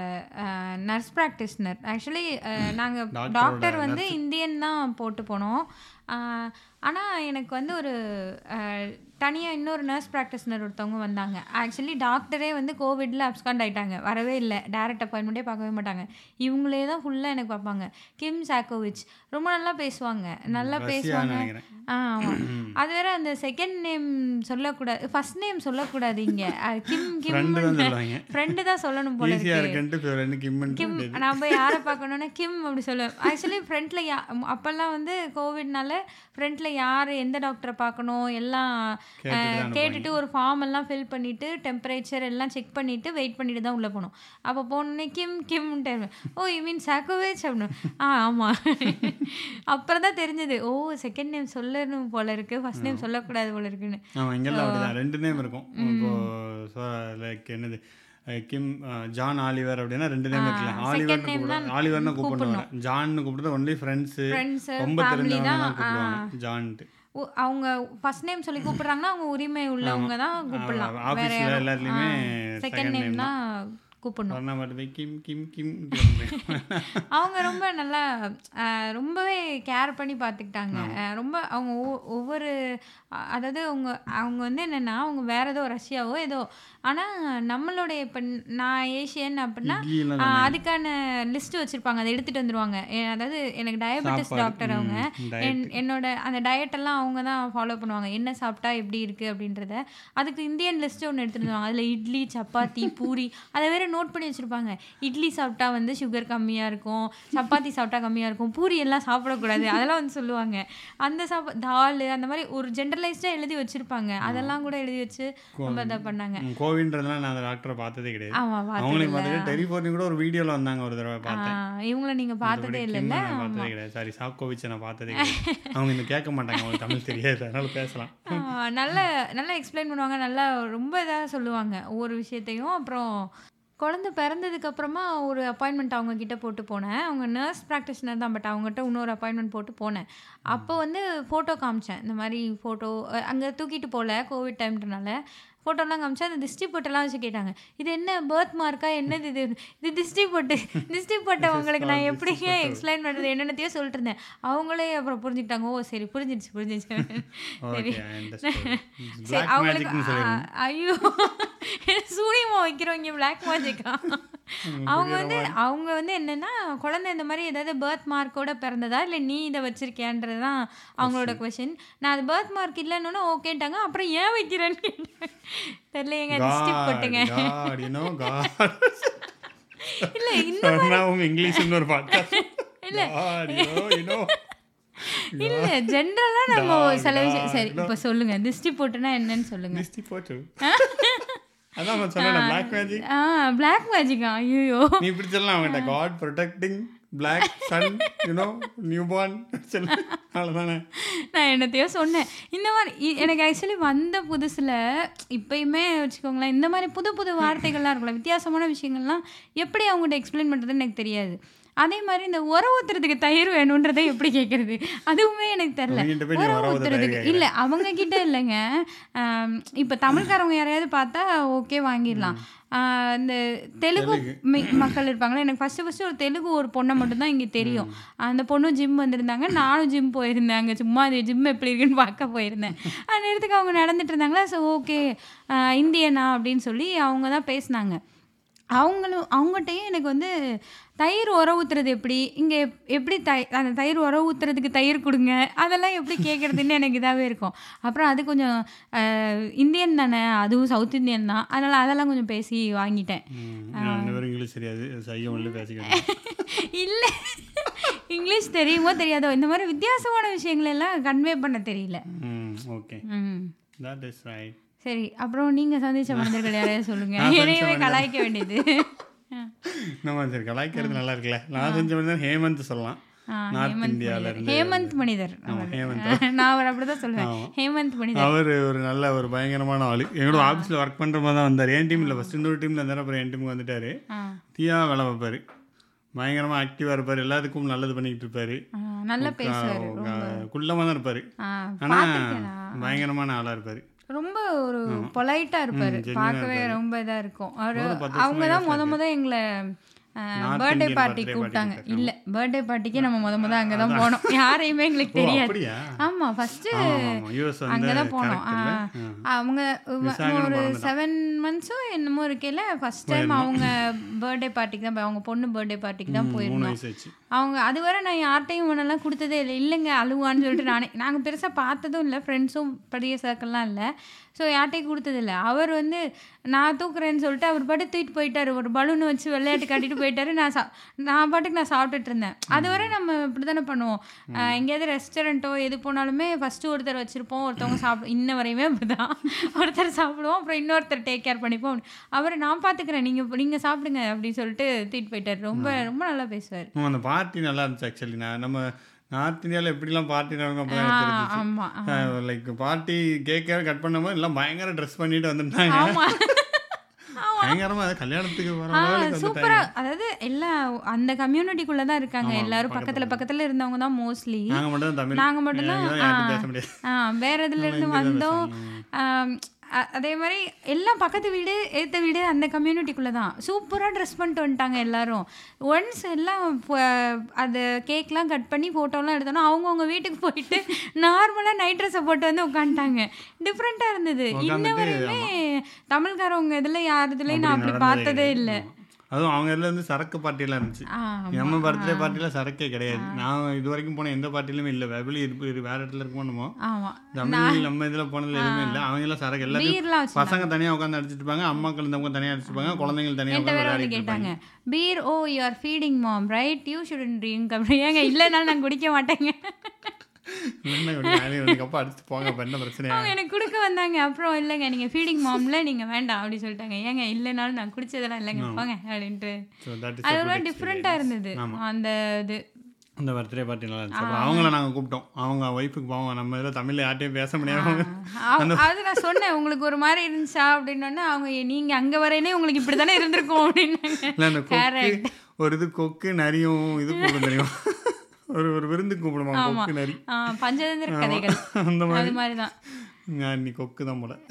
நர்ஸ் ப்ராக்டிஸ்னர் ஆக்சுவலி நாங்கள் Doctor-ஓட டாக்டர் வந்து இந்தியன் தான் போட்டு போனோம் ஆனால் எனக்கு வந்து ஒரு தனியாக இன்னொரு நர்ஸ் ப்ராக்டிஸ்னர் ஒருத்தவங்க வந்தாங்க ஆக்சுவலி டாக்டரே வந்து கோவிட்ல அப்ஸ்காண்ட் ஆயிட்டாங்க வரவே இல்லை டேரக்ட் அப்பாயின்மெண்ட்டே பார்க்கவே மாட்டாங்க இவங்களே தான் ஃபுல்லாக எனக்கு பார்ப்பாங்க கிம் சாக்கோவிச் ரொம்ப நல்லா பேசுவாங்க நல்லா ரஷ்யான்னு பேசுவாங்க நினைக்கிறேன் ஆ ஆமாம் அது வேற அந்த செகண்ட் நேம் சொல்லக்கூடாது ஃபர்ஸ்ட் நேம் சொல்லக்கூடாது இங்க அது கிம் கிம் ஃப்ரெண்டு தான் சொல்லுவாங்க ஃப்ரெண்டு தான் சொல்லணும் போல ஈஸியாக இருக்கு இருக்குன்ட்டு ரெண்டு கிம்மன் கிம் நான் போய் யாரை பார்க்கணுன்னா கிம் அப்படி சொல்லுவேன் ஆக்சுவலி ஃப்ரண்ட்ல யா அப்போல்லாம் வந்து கோவிட்னால ஃப்ரண்ட்ல யார் எந்த டாக்டரை பார்க்கணும் எல்லாம் கேட்டுட்டு தான் அனுப்புவாங்க. கேட்டுட்டு ஒரு ஃபார்ம் எல்லாம் ஃபில் பண்ணிட்டு டெம்பரேச்சர் எல்லாம் செக் பண்ணிட்டு வெயிட் பண்ணிட்டு தான் உள்ள போகணும் அப்போ போனோடனே கிம் கிம்ன்ட்டு ஓ யூ மீன் சாக்கோவேச் அப்படின்னு ஆ ஆமாம் அப்புறம் தான் தெரிஞ்சது ஓ செகண்ட் நேம் சொல்லணும் போல இருக்கு ஃபர்ஸ்ட் நேம் சொல்லக்கூடாது போல இருக்குன்னு ஆமாம் இங்கெல்லாம் அப்படிதான் ரெண்டு நேம் இருக்கும் இப்போ லைக் என்னது அஹ், கிம் அஹ், ஜான் ஆலிவர் அப்படின்னா ரெண்டு நேம் இருக்குல்ல second ஆலிவர்னு name கூப்பிடுவாங்க தான் ஆலிவர்னு கூப்பிடுவாங்க ஜான்னு கூப்பிடுறது ஒன்லி ஃப்ரெண்ட்ஸு ஃப்ரெண்ட்ஸ் ரொம்ப ஃபேமிலி தெரிஞ்சவங்க தான் தான் கூப்பிடுவாங்க ஜான்ட்டு உ- அவங்க ஃபர்ஸ்ட் நேம் சொல்லி கூப்பிடுறாங்கன்னா அவங்க உரிமை உள்ளவங்க தான் கூப்பிடலாம் வேற ஆஃபீஸில் யாரும் எல்லாத்துலேயுமே செகண்ட் நேம் தான் கூப்பிடணும் வரணும் மட்டும் கிம் கிம் கிம் அவங்க ரொம்ப நல்லா அஹ், ரொம்பவே கேர் பண்ணி பார்த்துக்கிட்டாங்க அஹ், ரொம்ப அவங்க ஒவ்வொ- ஒவ்வொரு அ- அதாவது அவங்க அவங்க வந்து என்னென்னா அவங்க வேற ஏதோ ரஷ்யாவோ ஏதோ ஆனால் நம்மளுடைய இப்போ நான் ஏஷியன் அப்படின்னா இட்லியெல்லாம் அஹ், அதுக்கான லிஸ்ட் வச்சுருப்பாங்க அதை எடுத்துகிட்டு வந்துருவாங்க எ- அதாவது எனக்கு டயபெட்டிஸ் சாப்பாடு, டாக்டர் அவங்க ம், diet. என் என்னோட அந்த diet எல்லாம் அவங்க தான் ஃபாலோ பண்ணுவாங்க என்ன சாப்பிட்டா எப்படி இருக்குது அப்படின்றத அதுக்கு இந்தியன் லிஸ்ட்டு ஒன்று எடுத்துகிட்டு வருவாங்க அதில் இட்லி சப்பாத்தி பூரி அதை வேற நோட் பண்ணி வச்சுருப்பாங்க இட்லி சாப்பிட்டா வந்து சுகர் கம்மியாக இருக்கும் சப்பாத்தி சாப்பிட்டா கம்மியாக இருக்கும் பூரி எல்லாம் சாப்பிடக்கூடாது அதெல்லாம் வந்து சொல்லுவாங்க அந்த சாப்பா தால் அந்த மாதிரி ஒரு ஜென்ரலைஸ்டாக எழுதி வச்சுருப்பாங்க அதெல்லாம் கூட எழுதி வச்சு ரொம்ப இதை பண்ணாங்க ம், கோவின்றதுலாம் நான் அந்த டாக்டரை பார்த்ததே கிடையாது ஆமாம் அவங்களையும் பார்த்ததில்ல பார்த்துட்டு டெலிஃபோன் கூட ஒரு வீடியோவில் வந்தாங்க ஒரு தடவை பார்த்தேன் இவங்கள நீங்கள் பார்த்ததே மத்தபடி இல்லைல்ல கிம்மை நான் பார்த்ததே கிடையாது சாரி சாப்கோவிச்சை நான் பார்த்ததே கிடையாது அவங்க இந்த கேட்க மாட்டாங்க அவங்களுக்கு தமிழ் தெரியாது அதனால பேசலாம் ஆ, நல்ல நல்லா எக்ஸ்பிளைன் பண்ணுவாங்க நல்லா ரொம்ப இதாக சொல்லுவாங்க ஒவ்வொரு விஷயத்தையும் அப்புறம் குழந்தை பிறந்ததுக்கு அப்புறமா ஒரு அப்பாயின்மெண்ட் அவங்க கிட்ட போட்டு போனேன் அவங்க நர்ஸ் ப்ராக்டிஷனர் தான் பட் அவங்ககிட்ட இன்னொரு அப்பாயின்மெண்ட் போட்டு போனேன் அப்போ வந்து ஃபோட்டோ காமிச்சேன் இந்த மாதிரி ஃபோட்டோ அங்கே தூக்கிட்டு போகல கோவிட் டைம்ன்றனால ஃபோட்டோலாம் காமிச்சா அந்த திஷ்டி பொட்டெல்லாம் வச்சு கேட்டாங்க இது என்ன பர்த் மார்க்கா என்னது இது இது திஷ்டி பொட்டு திஷ்டி பொட்டை உங்களுக்கு நான் எப்படிங்க எக்ஸ்பிளைன் பண்ணுறது என்னென்னத்தையோ சொல்லிட்டு இருந்தேன் அவங்களே அப்புறம் புரிஞ்சுக்கிட்டாங்க ஓ சரி புரிஞ்சிடுச்சு புரிஞ்சிடுச்சு சரி ஓகே அண்டர்ஸ்டாண்ட் சரி பிளாக் அவங்களுக்கு மேஜிக்னு சொல்லுங்க ஆ, ஐயோ சூனியமா வைக்கிறவங்க பிளாக் மேஜிக்கா அவங்க வந்து அவங்க வந்து என்னன்னா குழந்தை இந்த மாதிரி ஏதாவது பர்த் மார்க்கோட பிறந்ததா இல்லை நீ இதை வச்சிருக்கியான்றது தான் அவங்களோட கொஷின் நான் அது பர்த் மார்க் இல்லைன்னு ஓகேன்ட்டாங்க அப்புறம் ஏன் வைக்கிறேன்னு கேட்டாங்க. தெரியல எங்க ஸ்டிப் போட்டுங்க God, you know, God. இல்ல இந்த சொன்னாவும் இங்கிலீஷ்னு ஒரு பாட்காஸ்ட் இல்ல. God, you know, you know. இல்ல ஜென்ரலா நம்ம God, சில விஷயம் God, சரி இப்போ சொல்லுங்க திஷ்டி போட்டுனா என்னன்னு சொல்லுங்க Misty photo. அதான் நான் சொன்னேன் பிளாக் மேஜிக் ஆ பிளாக் மேஜிக்கா ஐயோ நீ இப்படி சொல்லலாம் அவன்கிட்ட God protecting black son you know new born சொல்லு அவ்வளோதானே நான் என்னத்தையோ சொன்னேன் இந்த மாதிரி இ- எனக்கு ஆக்சுவலி வந்த புதுசில் இப்பயுமே வச்சுக்கோங்களேன் இந்த மாதிரி புது புது வார்த்தைகள்லாம் இருக்கும்ல வித்தியாசமான விஷயங்கள்லாம் எப்படி அவங்ககிட்ட எக்ஸ்பிளைன் பண்ணுறதுன்னு எனக்கு தெரியாது அதே மாதிரி இந்த உர ஊத்துறதுக்கு தயிர் வேணுன்றதை எப்படி கேட்குறது அதுவுமே எனக்கு தெரில அவங்ககிட்ட போய் நீ உர உர ஊத்த ஊத்துறதுக்கு தயிர் இல்லை அவங்க கிட்ட இல்லைங்க இப்போ தமிழ்காரவங்க யாரையாவது பார்த்தா ஓகே வாங்கிடலாம் ஆஹ் இந்த தெலுங்கு மி- மக்கள் இருப்பாங்களே எனக்கு ஃபஸ்ட்டு ஃபஸ்ட்டு ஒரு தெலுங்கு ஒரு பொண்ணை மட்டும்தான் இங்கே தெரியும் அந்த பொண்ணும் ஜிம் வந்திருந்தாங்க நானும் ஜிம் போயிருந்தேன் அங்கே சும்மா அது ஜிம் எப்படி இருக்குன்னு பார்க்க போயிருந்தேன் அந்த நேரத்துக்கு அவங்க நடந்துட்டு இருந்தாங்களா ஸோ ஓகே இந்தியனா அப்படின்னு சொல்லி அவங்க தான் பேசினாங்க அவங்களும் அவங்ககிட்டயும் எனக்கு வந்து தயிர் உர ஊத்துறது எப்படி இங்கே எப்படி தை அந்த தயிர் உர ஊத்துறதுக்கு தயிர் கொடுங்க அதெல்லாம் எப்படி கேட்குறதுன்னு எனக்கு இதாகவே இருக்கும் அப்புறம் அது கொஞ்சம் அஹ், இந்தியன் தானே அதுவும் சவுத் இந்தியன் தான் அதனால் அதெல்லாம் கொஞ்சம் பேசி வாங்கிட்டேன் ரெண்டு பேரும் இங்கிலீஷ் தெரியாது சையம் ஒன்று பேசிக்கிட்டோம் இல்லை இங்கிலீஷ் தெரியுமோ தெரியாதோ இந்த மாதிரி வித்தியாசமான விஷயங்கள் எல்லாம் கன்வே பண்ண தெரியல ம் ஓகே ம் தட் இஸ் ரைட் சரி அப்புறம் நீங்கள் சந்திச்ச மனிதர்கள் யாரையாவது சொல்லுங்க நான் சந்திச்ச என்னையவே மனிதர். கலாய்க்க வேண்டியது நம்ம சரி கலாய்க்கிறது நல்லா இருக்குல்ல நான் செஞ்ச மாதிரி தான் ஹேமந்த் சொல்லலாம் ஆ, நார்த் ஹேமந்த் இந்தியால மனிதர் இருந்து ஹேமந்த் மனிதர் ஆமா, அவர். ஹேமந்த் நான் அவர் அப்படிதான் சொல்லுவேன் ஆமா. ஹேமந்த் மனிதர் அவர் ஒரு நல்ல ஒரு பயங்கரமான ஆளு எங்களோட ஆஃபீஸில் ஒர்க் பண்ணுற மாதிரி தான் வந்தார் என் டீமில் ஃபஸ்ட் இன்னொரு டீமில் இருந்தார் அப்புறம் என் டீமுக்கு வந்துட்டாரு ஆ, தீயா வேலை வைப்பார் பயங்கரமாக ஆக்டிவாக இருப்பார் எல்லாத்துக்கும் நல்லது பண்ணிக்கிட்டு இருப்பார் ஆ, நல்லா பேசுவாரு ரொம்ப குள்ளமாக தான் இருப்பார் ஆ, ஆனால் பார்த்திருக்கேன் நான். பயங்கரமான ஆளாக இருப்பார் ரொம்ப ஒரு பொலைட்டா இருப்பாரு genuine-ஆ பார்க்கவே ரொம்ப இதா இருக்கும் அவரு ஒரு பத்து அவங்க தான் முத முத எங்களை North birthday Indian party birthday கூப்பிட்டாங்க party இல்ல பர்த்டே பார்ட்டிக்கு நம்ம முத முத அங்கே தான் போனோம் யாரையுமே எங்களுக்கு ஓ தெரியாது அப்படியா ஆமா ஃபர்ஸ்ட் ஆமாம் யூஎஸ் வந்து அங்கே தான் போனோம் correct இல்ல? ஆ. அவங்க வ- விசாகன்னு ஒரு பிறந்துட்டான். செவன் மந்த்ஸோ என்னமோ இருக்கையில ஃபர்ஸ்ட் டைம் அவங்க பர்த்டே பார்ட்டிக்கு தான் போய் அவங்க பொண்ணு பர்த்டே பார்ட்டிக்கு தான் மூணு போயிருந்தோம் வயசு ஆச்சு அவங்க அதுவரை நான் யார்ட்டையும் ஒன்றெல்லாம் கொடுத்ததே இல்லை இல்லைங்க அழுவான்னு சொல்லிட்டு நானே நாங்கள் பெருசாக பார்த்ததும் இல்லை ஃப்ரெண்ட்ஸும் பெரிய சர்க்கிள்லாம் இல்லை ஸோ யார்ட்டையும் கொடுத்ததில்ல அவர் வந்து நான் தூக்குறேன்னு சொல்லிட்டு அவர் பாட்டு தூக்கிட்டு போயிட்டாரு ஒரு பலூன் வச்சு விளையாட்டு காட்டிட்டு போயிட்டாரு நான் சா நான் பாட்டுக்கு நான் சாப்பிட்டுட்டு இருந்தேன் அதுவரை நம்ம இப்படி தானே பண்ணுவோம் அஹ் எங்கேயாவது ரெஸ்டாரண்ட்டோ எது போனாலுமே ஃபஸ்ட்டு ஒருத்தர் வச்சுருப்போம் ஒருத்தவங்க சாப்பிடும் இன்ன வரையுமே அப்படி தான் ஒருத்தர் சாப்பிடுவோம் அப்புறம் இன்னொருத்தர் டேக் கேர் பண்ணிப்போம் அவரை நான் பார்த்துக்கிறேன் நீங்கள் நீங்கள் சாப்பிடுங்க அப்படின்னு சொல்லிட்டு தூக்கிட்டு போயிட்டாரு ரொம்ப ரொம்ப நல்லா பேசுவார் ஆமா, அந்த பார்ட்டி நல்லா இருந்துச்சு ஆக்சுவலி நான் நம்ம நார்த் இந்தியாவில் எப்படிலாம் பார்ட்டி நடக்கும் அப்போ எனக்கு தெரிஞ்சிச்சு ஆமாம் லைக் பார்ட்டி கேக்கை கட் பண்ணும்போது எல்லாம் பயங்கர ட்ரெஸ் பண்ணிட்டு வந்துட்டாங்க ஆமா ஆமா பயங்கரமா அது கல்யாணத்துக்கு வர ஆ லெவலுக்கு சூப்பரா வந்துட்டாங்க அதாவது எல்லாம் அந்த கம்யூனிட்டிக்குள்ள தான் இருக்காங்க ஆமா, எல்லாரும் பக்கத்துல பக்கத்துல பக்கத்துல இருந்தவங்க தான் மோஸ்ட்லி நாங்க மட்டும் தான் தமிழ் நாங்க மட்டும்தான் இங்க யார்கிட்டயும் பேச முடியாது ஆ, வேற இதுல இருந்து நம்ம இங்க தான் வந்தோம் பேசணும். ஆம், அ- அதே மாதிரி எல்லாம் பக்கத்து வீடு ஏத்த வீடு அந்த கம்யூனிட்டிக்குள்ள தான் சூப்பரா ட்ரெஸ் பண்ணிட்டு வந்துட்டாங்க எல்லாரும் ஒன்ஸ் எல்லாம் ப- அந்த கேக்லாம் கட் பண்ணி ஃபோட்டோலாம் எடுத்தோன்னா அவங்கவுங்க வீட்டுக்கு போயிட்டு நார்மலாக நைட் ட்ரெஸ்ஸை போட்டு வந்து உட்காந்துட்டாங்க டிஃப்ரெண்ட்டாக இருந்தது இன்ன உட்காந்துட்டு, வரையுமே தமிழ்காரவங்க இதில் யார் இதுலையும் நான் அப்படி அப்படி நடந்ததே பார்த்ததே கிடையாது. இல்லை ஆமா. அதுவும் அவங்க இதுல இருந்து சரக்கு பார்ட்டிலாம் இருந்துச்சு நம்ம பர்த்டே பார்ட்டில சரக்கே கிடையாது நான் இது வரைக்கும் போன எந்த பார்ட்டிலுமே இல்லை வெபிலி இருப்பு வேற இடத்துல இருக்குமோ ஆமாம் தமிழ் நம்ம இதுல போனதுல எதுவுமே இல்லை அவங்க எல்லாம் சரக்கு எல்லாத்தையும் பீர்லாம் வச்சு பசங்க தனியா உட்காந்து அடிச்சிட்டு இருப்பாங்க அம்மாக்கள் இருந்தவங்க தனியா அடிச்சிருப்பாங்க குழந்தைகள் தனியா என்கிட்ட உட்காந்து வேற வந்து விளையாடிட்டு இருப்பாங்க கேட்டாங்க beer oh you are feeding mom right you shouldn't drink அப்படி ஏங்க இல்லைனாலும் நான் குடிக்க மாட்டேங்க என்ன இப்படி நானே ஒரு கப்பா அடிச்சுட்டு போங்க அப்ப என்ன பிரச்சனையா அவங்க எனக்கு கொடுக்க வந்தாங்க அப்புறம் இல்லைங்க நீங்கள் ஃபீடிங் மாம்ல நீங்கள் வேண்டாம் அப்படி சொல்லிட்டாங்க ஏங்க இல்லைனாலும் நான் குடிச்சதெல்லாம் இல்லைங்க போங்க அப்படின்ட்டு ஸோ தட் அது இஸ் ஒரு டிஃப்ரெண்ட்டாக இருந்தது அந்த இது அந்த பர்த்டே பார்ட்டி நல்லா இருந்துச்சு அப்புறம் அவங்கள நாங்க கூப்பிட்டோம் அவங்க ஒய்ஃபுக்கு போவோம் நம்ம இதில் தமிழ்ல யார்ட்டையும் பேச முடியாது அவ- அது நான் சொன்னேன் உங்களுக்கு ஒரு மாதிரி இருந்துச்சா அப்படின்னோடனே அவங்க நீங்க அங்க வரையிலே உங்களுக்கு இப்படி தானே இருந்திருக்கும் அப்படின்னாங்க இல்லை அந்த கொக்கு Correct. ஒரு இது கொக்கு நரியும் இது கூப்பிடும் தெரியும் ஒரு ஒரு விருந்து கூப்பிடுமா கொக்கு நரி ஆ, பஞ்சதந்திர கதைகள் அந்த மாதிரி அது மாதிரி தான் நான் இன்னைக்கு கொக்கு தான் போல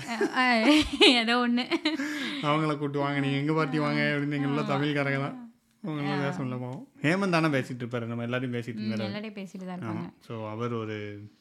ஏதோ ஒண்ணு அவங்கள கூப்பிட்டு வாங்க நீங்க எங்க பார்ட்டி வாங்க அப்படின்னு எங்க உள்ள தமிழ்காரங்க தான் அவங்களாம் பேச முடியல பாவம் ஹேமந்த் தானே பேசிட்டு இருப்பாரு நம்ம எல்லாரையும் பேசிட்டு இருந்தாரு எல்லாரையும் பேசிட்டு தான் இருப்பாங்க ஆமாம் ஸோ அவர் ஒரு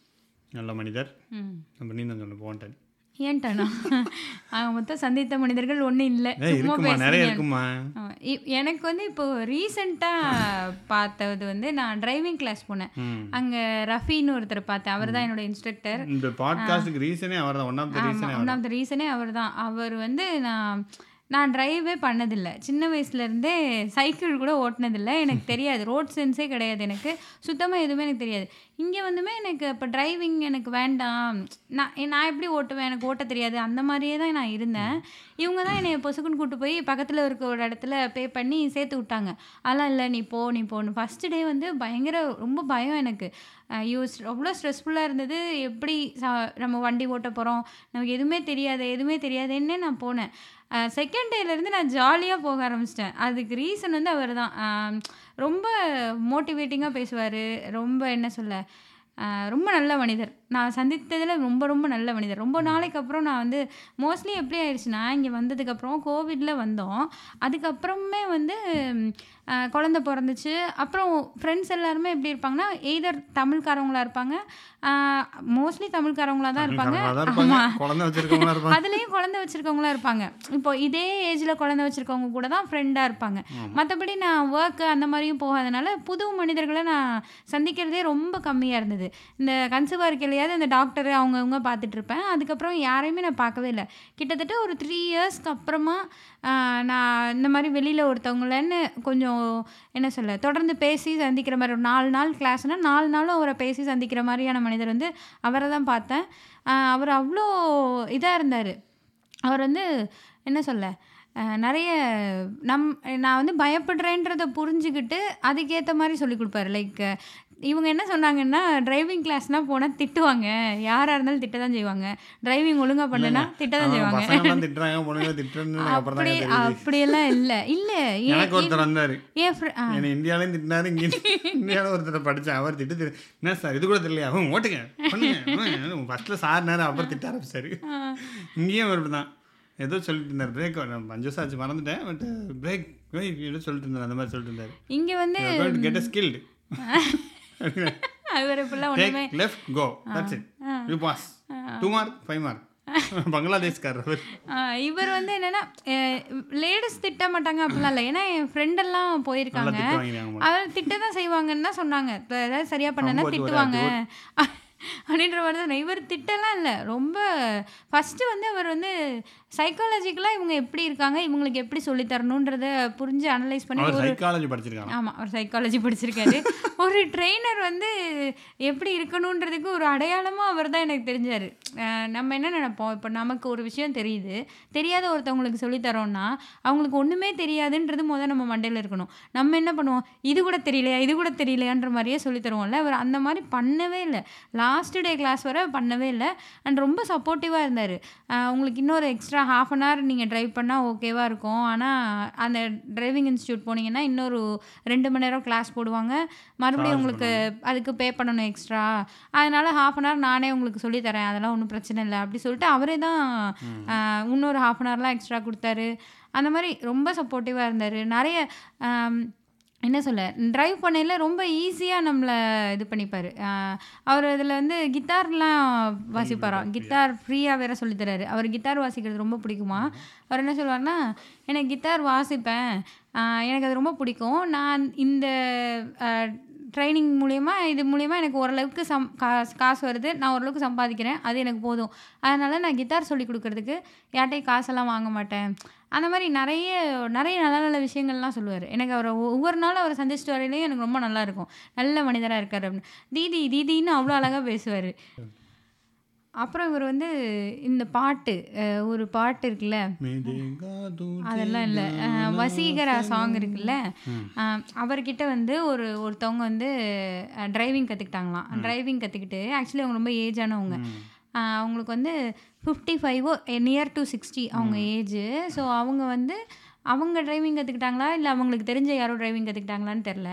நல்ல மனிதர் ம் நம்ம நீ தான் சொன்ன போன்டன் ஏன்ட்டானா அவங்க மொத்தம் சந்தித்த மனிதர்கள் ஒண்ணும் இல்லை ஏய் சும்மா இருக்குமா நிறைய பேசுறீங்க இருக்குமா ஆ, இ- எனக்கு வந்து இப்போ ரீசெண்டாக பார்த்தது வந்து நான் டிரைவிங் கிளாஸ் போனேன் ம். அங்க ரஃபின்னு ஒருத்தர் பார்த்தேன் அவர் தான் என்னோட இன்ஸ்ட்ரக்டர் இந்த பாட்காஸ்ட்டுக்கு ரீசனே அவர் தான் ஒன் ஆஃப் த ரீசனே ஒன் ஆஃப் த ரீசனே அவர் தான் அவர் வந்து நான் நான் டிரைவே பண்ணதில்லை சின்ன வயசுலேருந்தே சைக்கிள் கூட ஓட்டினதில்லை எனக்கு தெரியாது ரோட் சென்ஸே கிடையாது எனக்கு சுத்தமாக எதுவுமே எனக்கு தெரியாது இங்கே வந்துமே எனக்கு இப்போ டிரைவிங் எனக்கு வேண்டாம் நான் நான் எப்படி ஓட்டுவேன் எனக்கு ஓட்ட தெரியாது அந்த மாதிரியே தான் நான் இருந்தேன் இவங்க தான் என்னை பொசுக்குன்னு கூட்டு போய் பக்கத்தில் இருக்க ஒரு இடத்துல பே பண்ணி சேர்த்து விட்டாங்க அதெல்லாம் இல்லை நீ போ நீ போன்னு ஃபஸ்ட்டு டே வந்து பயங்கர ரொம்ப பயம் எனக்கு ஐயோ அவ்வளோ ஸ்ட்ரெஸ்ஃபுல்லாக இருந்தது எப்படி ச- நம்ம வண்டி ஓட்ட போகிறோம் நமக்கு எதுவுமே தெரியாது எதுவுமே தெரியாதுன்னே நான் போனேன் செகண்ட் டேலேருந்து நான் ஜாலியாக போக ஆரம்பிச்சிட்டேன் அதுக்கு ரீசன் வந்து அவர் தான் ரொம்ப மோட்டிவேட்டிங்காக பேசுவார் ரொம்ப என்ன சொல்ல ஆஹ் ரொம்ப நல்ல மனிதர் நான் சந்தித்ததில் ரொம்ப ரொம்ப நல்ல மனிதர் ரொம்ப நாளைக்கு அப்புறம் நான் வந்து மோஸ்ட்லி எப்படி ஆயிடுச்சுன்னா இங்கே வந்ததுக்கப்புறம் கோவிடில் வந்தோம் அதுக்கப்புறமே வந்து ம், ஆஹ் குழந்தை பிறந்துச்சு அப்புறம் ஃப்ரெண்ட்ஸ் எல்லாருமே எப்படி இருப்பாங்கன்னா எய்தர் தமிழ்காரவங்களா இருப்பாங்க மோஸ்ட்லி தமிழ்காரவங்களா தான் இருப்பாங்க தான் இருப்பாங்க குழந்தை வச்சிருக்கவங்களா இருப்பாங்க அதுலேயும் குழந்தை வச்சிருக்கவங்களா இருப்பாங்க இப்போ இதே ஏஜில் குழந்தை வச்சிருக்கவங்க கூட தான் ஃப்ரெண்டாக இருப்பாங்க மற்றபடி நான் ஒர்க்கு அந்த மாதிரியும் போகாதனால புது மனிதர்களை நான் சந்திக்கிறதே ரொம்ப கம்மியாக இருந்தது இந்த கன்சீவாக இருக்கையிலையாவது இந்த டாக்டர் அவங்கவுங்க பார்த்துட்டு இருப்பேன் அதுக்கப்புறம் யாரையுமே நான் பார்க்கவே இல்லை கிட்டத்தட்ட ஒரு த்ரீ இயர்ஸ்க்கு அப்புறமா ஆஹ், நான் இந்த மாதிரி வெளியில் ஒருத்தவங்களன்னு கொஞ்சம் என்ன சொல்ல தொடர்ந்து பேசி சந்திக்கிற மாதிரி ஒரு நாலு நாள் கிளாஸ்னால் நாலு நாளும் அவரை பேசி சந்திக்கிற மாதிரியான மனிதர் வந்து அவரை தான் பார்த்தேன் ஆஹ், அவர் அவ்வளோ இதாக இருந்தார் அவர் வந்து என்ன சொல்ல அஹ், நிறைய நம் நான் வந்து பயப்படுறேன்றதை புரிஞ்சுக்கிட்டு அதுக்கேற்ற மாதிரி சொல்லி கொடுப்பாரு லைக் இவங்க என்ன சொன்னாங்கன்னா டிரைவிங் கிளாஸ்னால் போனால் திட்டுவாங்க யாராக இருந்தாலும் திட்ட தான் செய்வாங்க டிரைவிங் ஒழுங்காக பண்ணுனா திட்ட தான் செய்வாங்க பசங்கெல்லாம் திட்டுறாங்க பொண்ணுங்க திட்டுறேன்னு அப்புறம் அப்படி தான் தெரியுது அப்படியெல்லாம் இல்லை இல்லை எனக்கு ஒருத்தர் வந்தாரு என் ஃப்ரெ ஆ என்னை இந்தியாவிலையும் திட்டினாரு இங்கே இந்தியாவில் ஒருத்தர் படித்தேன் அவர் திட்டு திரு என்ன சார் இது கூட தெரியல அவன் ஓட்டுங்க பண்ணுங்க ஃபஸ்ட்டில் சார் நேரம் அப்புறம் திட்ட ஆரம்பிச்சாரு இங்கேயும் அவர் தான் ஏதோ சொல்லிட்டு இருந்தார் பிரேக் அஞ்சு வருஷம் ஆச்சு மறந்துட்டேன் பட் பிரேக் ஏதோ சொல்லிட்டு இருந்தார் அந்த மாதிரி சொல்லிட்டு இருந்தார் இங்கே வந்து கெட் அ ஸ்கில்டு அவர் இப்படிலாம் ஒன்றுமே take left go that's it you pass two mark five mark பங்களாதேஷ்காரர் அவர் ஆஹ் இவர் வந்து என்னன்னா லேடிஸ் திட்ட மாட்டாங்க அப்படிலாம் இல்லை ஏன்னா என் ஃப்ரெண்டெல்லாம் நல்லா போயிருக்காங்க திட்டு வாங்கினாங்க அவர் திட்ட தான் செய்வாங்கன்னு தான் சொன்னாங்க இப்ப ஏதாவது சரியா பண்ணனா ரொம்ப திட்டுவாங்க அப்படின்ற மாதிரி தான் இவர் திட்டலாம் இல்லை ரொம்ப ஃபஸ்ட்டு வந்து அவர் வந்து சைக்காலஜிக்கலாக இவங்க எப்படி இருக்காங்க இவங்களுக்கு எப்படி சொல்லி தரணுன்றத புரிஞ்சு அனலைஸ் பண்ணி அவர் ஒரு சைக்காலஜி படிச்சிருக்காங்க ஆமாம் அவர் சைக்காலஜி படிச்சிருக்காரு ஒரு ட்ரெயினர் வந்து எப்படி இருக்கணுன்றதுக்கு ஒரு அடையாளமாக அவர் தான் எனக்கு தெரிஞ்சார் நம்ம என்ன நினைப்போம் இப்போ நமக்கு ஒரு விஷயம் தெரியுது தெரியாத ஒருத்தவங்களுக்கு சொல்லித் தரோம்னா அவங்களுக்கு ஒன்றுமே தெரியாதுன்றது முதல் நம்ம மண்டையில் இருக்கணும் நம்ம என்ன பண்ணுவோம் இது கூட தெரியலையா இது கூட தெரியலையான்ற மாதிரியே சொல்லித் தருவோம்ல அவர் அந்த மாதிரி பண்ணவே இல்லை லாஸ்ட் டே கிளாஸ் வரை பண்ணவே இல்லை அண்ட் ரொம்ப சப்போர்ட்டிவாக இருந்தார் உங்களுக்கு இன்னொரு எக்ஸ்ட்ரா நேரம் ஹாஃப் அன் ஹவர் நீங்கள் ட்ரைவ் பண்ணால் ஓகேவாக இருக்கும் ஆனால் அந்த டிரைவிங் இன்ஸ்டியூட் போனீங்கன்னா இன்னொரு ரெண்டு மணி நேரம் கிளாஸ் போடுவாங்க மறுபடியும் உங்களுக்கு அதுக்கு பே பண்ணணும் எக்ஸ்ட்ரா அதனால ஹாஃப் அன் ஹவர் நானே உங்களுக்கு சொல்லித் தரேன் அதெல்லாம் ஒன்றும் பிரச்சனை இல்லை அப்படி சொல்லிட்டு அவரே தான் ஆஹ், இன்னொரு ஹாஃப் அன் ஹவர்லாம் எக்ஸ்ட்ரா கொடுத்தாரு அந்த மாதிரி ரொம்ப சப்போர்ட்டிவாக இருந்தார் நிறைய ஆம், என்ன சொல்ல ட்ரைவ் பண்ணையில் ரொம்ப ஈஸியாக நம்மளை இது பண்ணிப்பார் அவர் இதில் வந்து கிட்டார்லாம் வாசிப்பாராம் கிட்டார் ஃப்ரீயாக வேற சொல்லித் தராரு அவர் கிட்டார் வாசிக்கிறது ரொம்ப பிடிக்குமா அவர் என்ன சொல்லுவார்னா எனக்கு கிட்டார் வாசிப்பேன் ஆஹ் எனக்கு அது ரொம்ப பிடிக்கும் நான் இந்த ட்ரைனிங் மூலயமா இது மூலயமா எனக்கு ஓரளவுக்கு சம் காசு காசு வருது நான் ஓரளவுக்கு சம்பாதிக்கிறேன் அது எனக்கு போதும் அதனால் நான் கிட்டார் சொல்லி கொடுக்கறதுக்கு யார்ட்டையும் காசெல்லாம் வாங்க மாட்டேன் அந்த மாதிரி நிறைய நிறைய நல்ல நல்ல விஷயங்கள்லாம் சொல்லுவார் எனக்கு அவரை ஒ- ஒவ்வொரு நாளும் அவரை சந்திச்சிட்டு வரையிலையும் எனக்கு ரொம்ப நல்லா இருக்கும் நல்ல மனிதராக இருக்கார் அப்படின்னு தீதி தீதின்னு அவ்வளோ அழகாக பேசுவார் அப்புறம் இவர் வந்து இந்த பாட்டு அஹ், ஒரு பாட்டு இருக்குல்ல மேதேகா தூஜே அதெல்லாம் இல்லை வசீகரா சாங் இருக்குல்ல அஹ், அவர்கிட்ட வந்து ஒரு ஒருத்தவங்க வந்து டிரைவிங் கற்றுக்கிட்டாங்களாம் டிரைவிங் கற்றுக்கிட்டு ஆக்சுவலி அவங்க ரொம்ப ஏஜானவங்க அஹ், அவங்களுக்கு வந்து ஃபிஃப்டி ஃபைவோ நியர் டு சிக்ஸ்டி அவங்க ஏஜு ஸோ அவங்க வந்து அவங்க டிரைவிங் கற்றுக்கிட்டாங்களா இல்லை அவங்களுக்கு தெரிஞ்ச யாரோ டிரைவிங் கற்றுக்கிட்டாங்களான்னு தெரில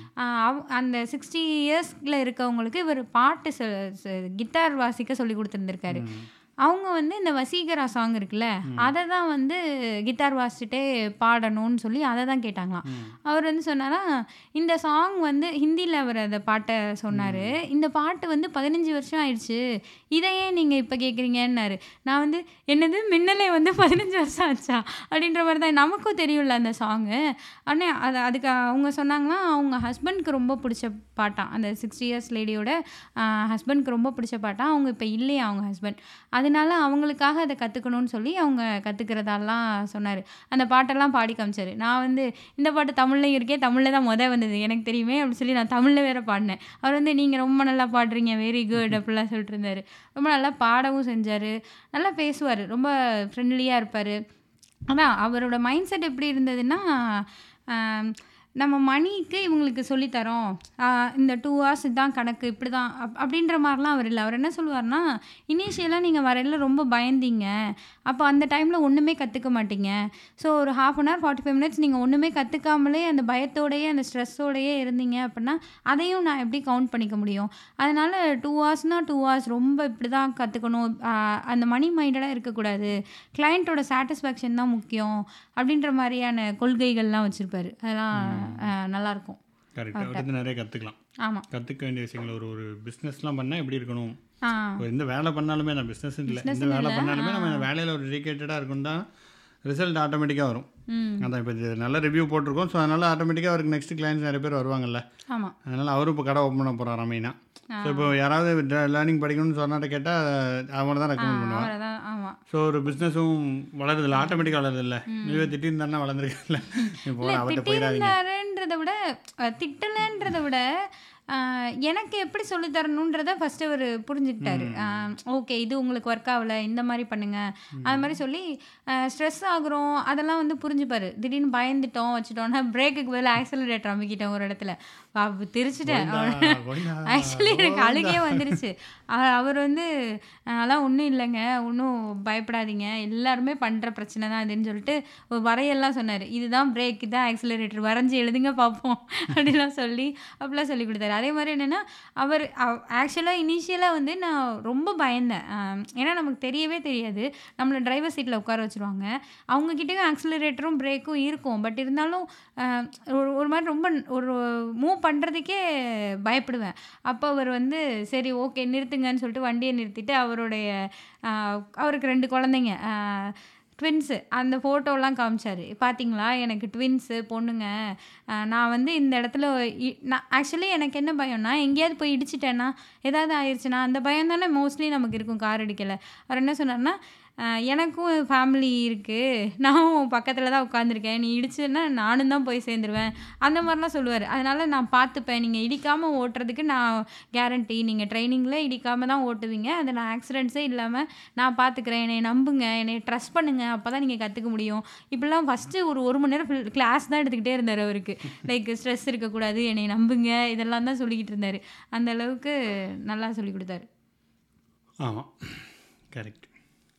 அந்த சிக்ஸ்டி இயர்ஸில் இருக்கவங்களுக்கு இவர் பாட்டு கிட்டார் வாசிக்க சொல்லி கொடுத்துருந்துருக்காரு அவங்க வந்து இந்த வசீகரா சாங் இருக்குல்ல அதை தான் வந்து கிட்டார் வாசிச்சுட்டே பாடணும்னு சொல்லி அதை தான் கேட்டாங்களாம் அவர் வந்து சொன்னாரா இந்த சாங் வந்து ஹிந்தியில் அவர் அந்த பாட்டை சொன்னார் இந்த பாட்டு வந்து பதினஞ்சு வருஷம் ஆயிடுச்சு இதை ஏன் நீங்கள் இப்போ கேட்குறீங்கன்னாரு நான் வந்து என்னது மின்னலே வந்து பதினஞ்சு வருஷம் ஆச்சா அப்படின்ற மாதிரி தான் நமக்கும் தெரியும்ல அந்த சாங்கு உடனே அது அதுக்கு அவங்க சொன்னாங்களாம் அவங்க ஹஸ்பண்ட்க்கு ரொம்ப பிடிச்ச பாட்டான் அந்த சிக்ஸ்டி இயர்ஸ் லேடியோட ஹஸ்பண்ட்க்கு ரொம்ப பிடிச்ச பாட்டான் அவங்க இப்போ இல்லையா அவங்க ஹஸ்பண்ட் அதனால அவங்களுக்காக அதை கற்றுக்கணும்னு சொல்லி அவங்க கற்றுக்கிறதெல்லாம் சொன்னார் அந்த பாட்டெல்லாம் பாடி காமிச்சாரு நான் வந்து இந்த பாட்டு தமிழ்லையும் இருக்கே தமிழில் தான் முத வந்தது எனக்கு தெரியுமே அப்படின்னு சொல்லி நான் தமிழில் வேற பாடினேன் அவர் வந்து நீங்கள் ரொம்ப நல்லா பாடுறீங்க வெரி குட் அப்படிலாம் சொல்லிட்டு இருந்தாரு ரொம்ப நல்லா பாடவும் செஞ்சார் நல்லா பேசுவார் ரொம்ப ஃப்ரெண்ட்லியாக இருப்பார் அதான் அவரோட மைண்ட் செட் எப்படி இருந்ததுன்னா ஆம், நம்ம மணிக்கு இவங்களுக்கு சொல்லித்தரோம் இந்த டூ ஹவர்ஸ் இதுதான் கணக்கு இப்படி தான் அப் அப்படின்ற மாதிரிலாம் அவர் இல்லை அவர் என்ன சொல்லுவார்னா இனிஷியலாக நீங்கள் வரையில ரொம்ப பயந்தீங்க அப்போ அந்த டைமில் ஒன்றுமே கற்றுக்க மாட்டீங்க ஸோ ஒரு half an hour forty five minutes நீங்கள் ஒன்றுமே கற்றுக்காமலே அந்த பயத்தோடையே அந்த ஸ்ட்ரெஸ்ஸோடையே இருந்தீங்க அப்படின்னா அதையும் நான் எப்படி கவுண்ட் பண்ணிக்க முடியும் அதனால் டூ ஹவர்ஸ்னால் டூ ஹவர்ஸ் ரொம்ப இப்படி தான் கற்றுக்கணும் அந்த மணி மைண்டடாக இருக்கக்கூடாது கிளைண்ட்டோட சாட்டிஸ்ஃபேக்ஷன் தான் முக்கியம் அப்படின்ற மாதிரியான கொள்கைகள்லாம் வச்சுருப்பாரு அதெல்லாம் ஆஹ், நல்லாயிருக்கும் கரெக்ட் அவர்கிட்ட நிறைய கற்றுக்கலாம் ஆமாம் கற்றுக்க வேண்டிய விஷயங்கள் ஒரு ஒரு பிஸ்னஸ்லாம் பண்ணால் எப்படி இருக்கணும் ஆ இப்போ எந்த வேலை பண்ணாலுமே நான் பிஸ்னஸ் இல்லை எந்த வேலை பண்ணாலுமே நம்ம இந்த வேலையில் ஒரு டெடிக்கேட்டடாக இருக்கும் தான் ரிசல்ட் ஆட்டோமேட்டிக்காக வரும் ம் அதான் இப்போ இது நல்ல ரிவ்யூ போட்டிருக்கோம் ஸோ அதனால் ஆட்டோமேட்டிக்காக அவருக்கு நெக்ஸ்ட் கிளைண்ட்ஸ் நிறைய பேர் வருவாங்கல்ல ஆமாம் அதனால் அவரும் இப்போ கடை ஓப்பன் பண்ண போகிறார் மெயினாக ஸோ இப்போ யாராவது லேர்னிங் படிக்கணும்னு சொன்னாட்ட கேட்டால் அவனை தான் ரெக்கமெண்ட் பண்ணுவான் அவரை தான் ஆமாம் ஸோ ஒரு பிஸ்னஸும் வளருதில்ல ஆட்டோமேட்டிக்காக வளருதில்ல நீவே திட்டிருந்தாருன்னா வளர்ந்துருக்கல இப்போ அவர்கிட்ட போயிடாதீங்க திட்டிருந்தாருன்றதை விட அஹ், திட்டலைன்றதை விட ஆஹ், எனக்கு எப்படி சொல்லித் தரணுன்றதை ஃபஸ்ட்டு அவர் புரிஞ்சுக்கிட்டாரு ஓகே இது உங்களுக்கு ஒர்க் ஆகல இந்த மாதிரி பண்ணுங்க அது மாதிரி சொல்லி ஸ்ட்ரெஸ் ஆகுறோம் அதெல்லாம் வந்து புரிஞ்சுப்பாரு திடீர்னு பயந்துட்டோம் வச்சுட்டோம்னா பிரேக்குக்கு பதில் ஆக்சலரேட்டர் அமைக்கிட்டேன் ஒரு இடத்துல வா- திருச்சிட்டேன் கோயிந்தா, ஆக்சுவலி எனக்கு அழுகே வந்துருச்சு அ- அவர் வந்து அஹ், அதெல்லாம் ஒன்றும் இல்லைங்க ஒன்றும் பயப்படாதீங்க எல்லாருமே பண்ணுற பிரச்சனை தான் இதுன்னு சொல்லிட்டு ஒரு வரையெல்லாம் சொன்னார் இதுதான் பிரேக் இதான் ஆக்சிலரேட்டர் வரைஞ்சி எழுதுங்க பார்ப்போம் அப்படிலாம் சொல்லி அப்படிலாம் சொல்லி கொடுத்தாரு அதே மாதிரி என்னென்னா அவர் ஆக்சுவலாக இனிஷியலாக வந்து நான் ரொம்ப பயந்தேன் அஹ், ஏன்னா நமக்கு தெரியவே தெரியாது நம்மளை டிரைவர் சீட்டில் உட்கார வச்சுருவாங்க அவங்கக்கிட்டேயும் ஆக்சிலரேட்டரும் பிரேக்கும் இருக்கும் பட் இருந்தாலும் அஹ், ஒரு ஒரு மாதிரி ரொம்ப ஒரு மூவ் பண்ணுறதுக்கே பயப்படுவேன் அப்போ அவர் வந்து சரி ஓகே நிறுத்துங்கன்னு சொல்லிட்டு வண்டியை நிறுத்திட்டு அவருடைய ஆஹ், அவருக்கு ரெண்டு குழந்தைங்க ட்வின்ஸு அந்த ஃபோட்டோலாம் காமிச்சாரு பார்த்தீங்களா எனக்கு ட்வின்ஸு பொண்ணுங்க ஆஹ், நான் வந்து இந்த இடத்துல இ- நான் ஆக்சுவலி எனக்கு என்ன பயம்னா எங்கேயாவது போய் இடிச்சிட்டேன்னா ஏதாவது ஆயிடுச்சுன்னா அந்த பயம் தானே மோஸ்ட்லி நமக்கு இருக்கும் கார் அடிக்கலை அவர் என்ன சொன்னார்னா ஆஹ், எனக்கும் ஃபேமிலி இருக்குது நானும் பக்கத்தில் தான் உட்காந்துருக்கேன் நீ இடிச்சுன்னா நானும் தான் போய் சேர்ந்துருவேன் அந்த மாதிரிலாம் சொல்லுவார் அதனால் நான் பார்த்துப்பேன் நீங்கள் இடிக்காமல் ஓட்டுறதுக்கு நான் கேரண்டி நீங்கள் ட்ரைனிங்கில் இடிக்காமல் தான் ஓட்டுவீங்க அதை நான் ஆக்சிடென்ட்ஸே இல்லாமல் நான் பார்த்துக்கிறேன் என்னை நம்புங்க என்னை ட்ரஸ்ட் பண்ணுங்க அப்போ தான் நீங்கள் கற்றுக்க முடியும் இப்படிலாம் ஃபஸ்ட்டு ஒரு ஒரு மணி நேரம் கிளாஸ் தான் எடுத்துக்கிட்டே இருந்தார் அவருக்கு லைக் ஸ்ட்ரெஸ் இருக்கக்கூடாது என்னை நம்புங்க இதெல்லாம் தான் சொல்லிக்கிட்டு இருந்தார் அந்த அளவுக்கு நல்லா சொல்லி கொடுத்தாரு ஆமாம் கரெக்ட்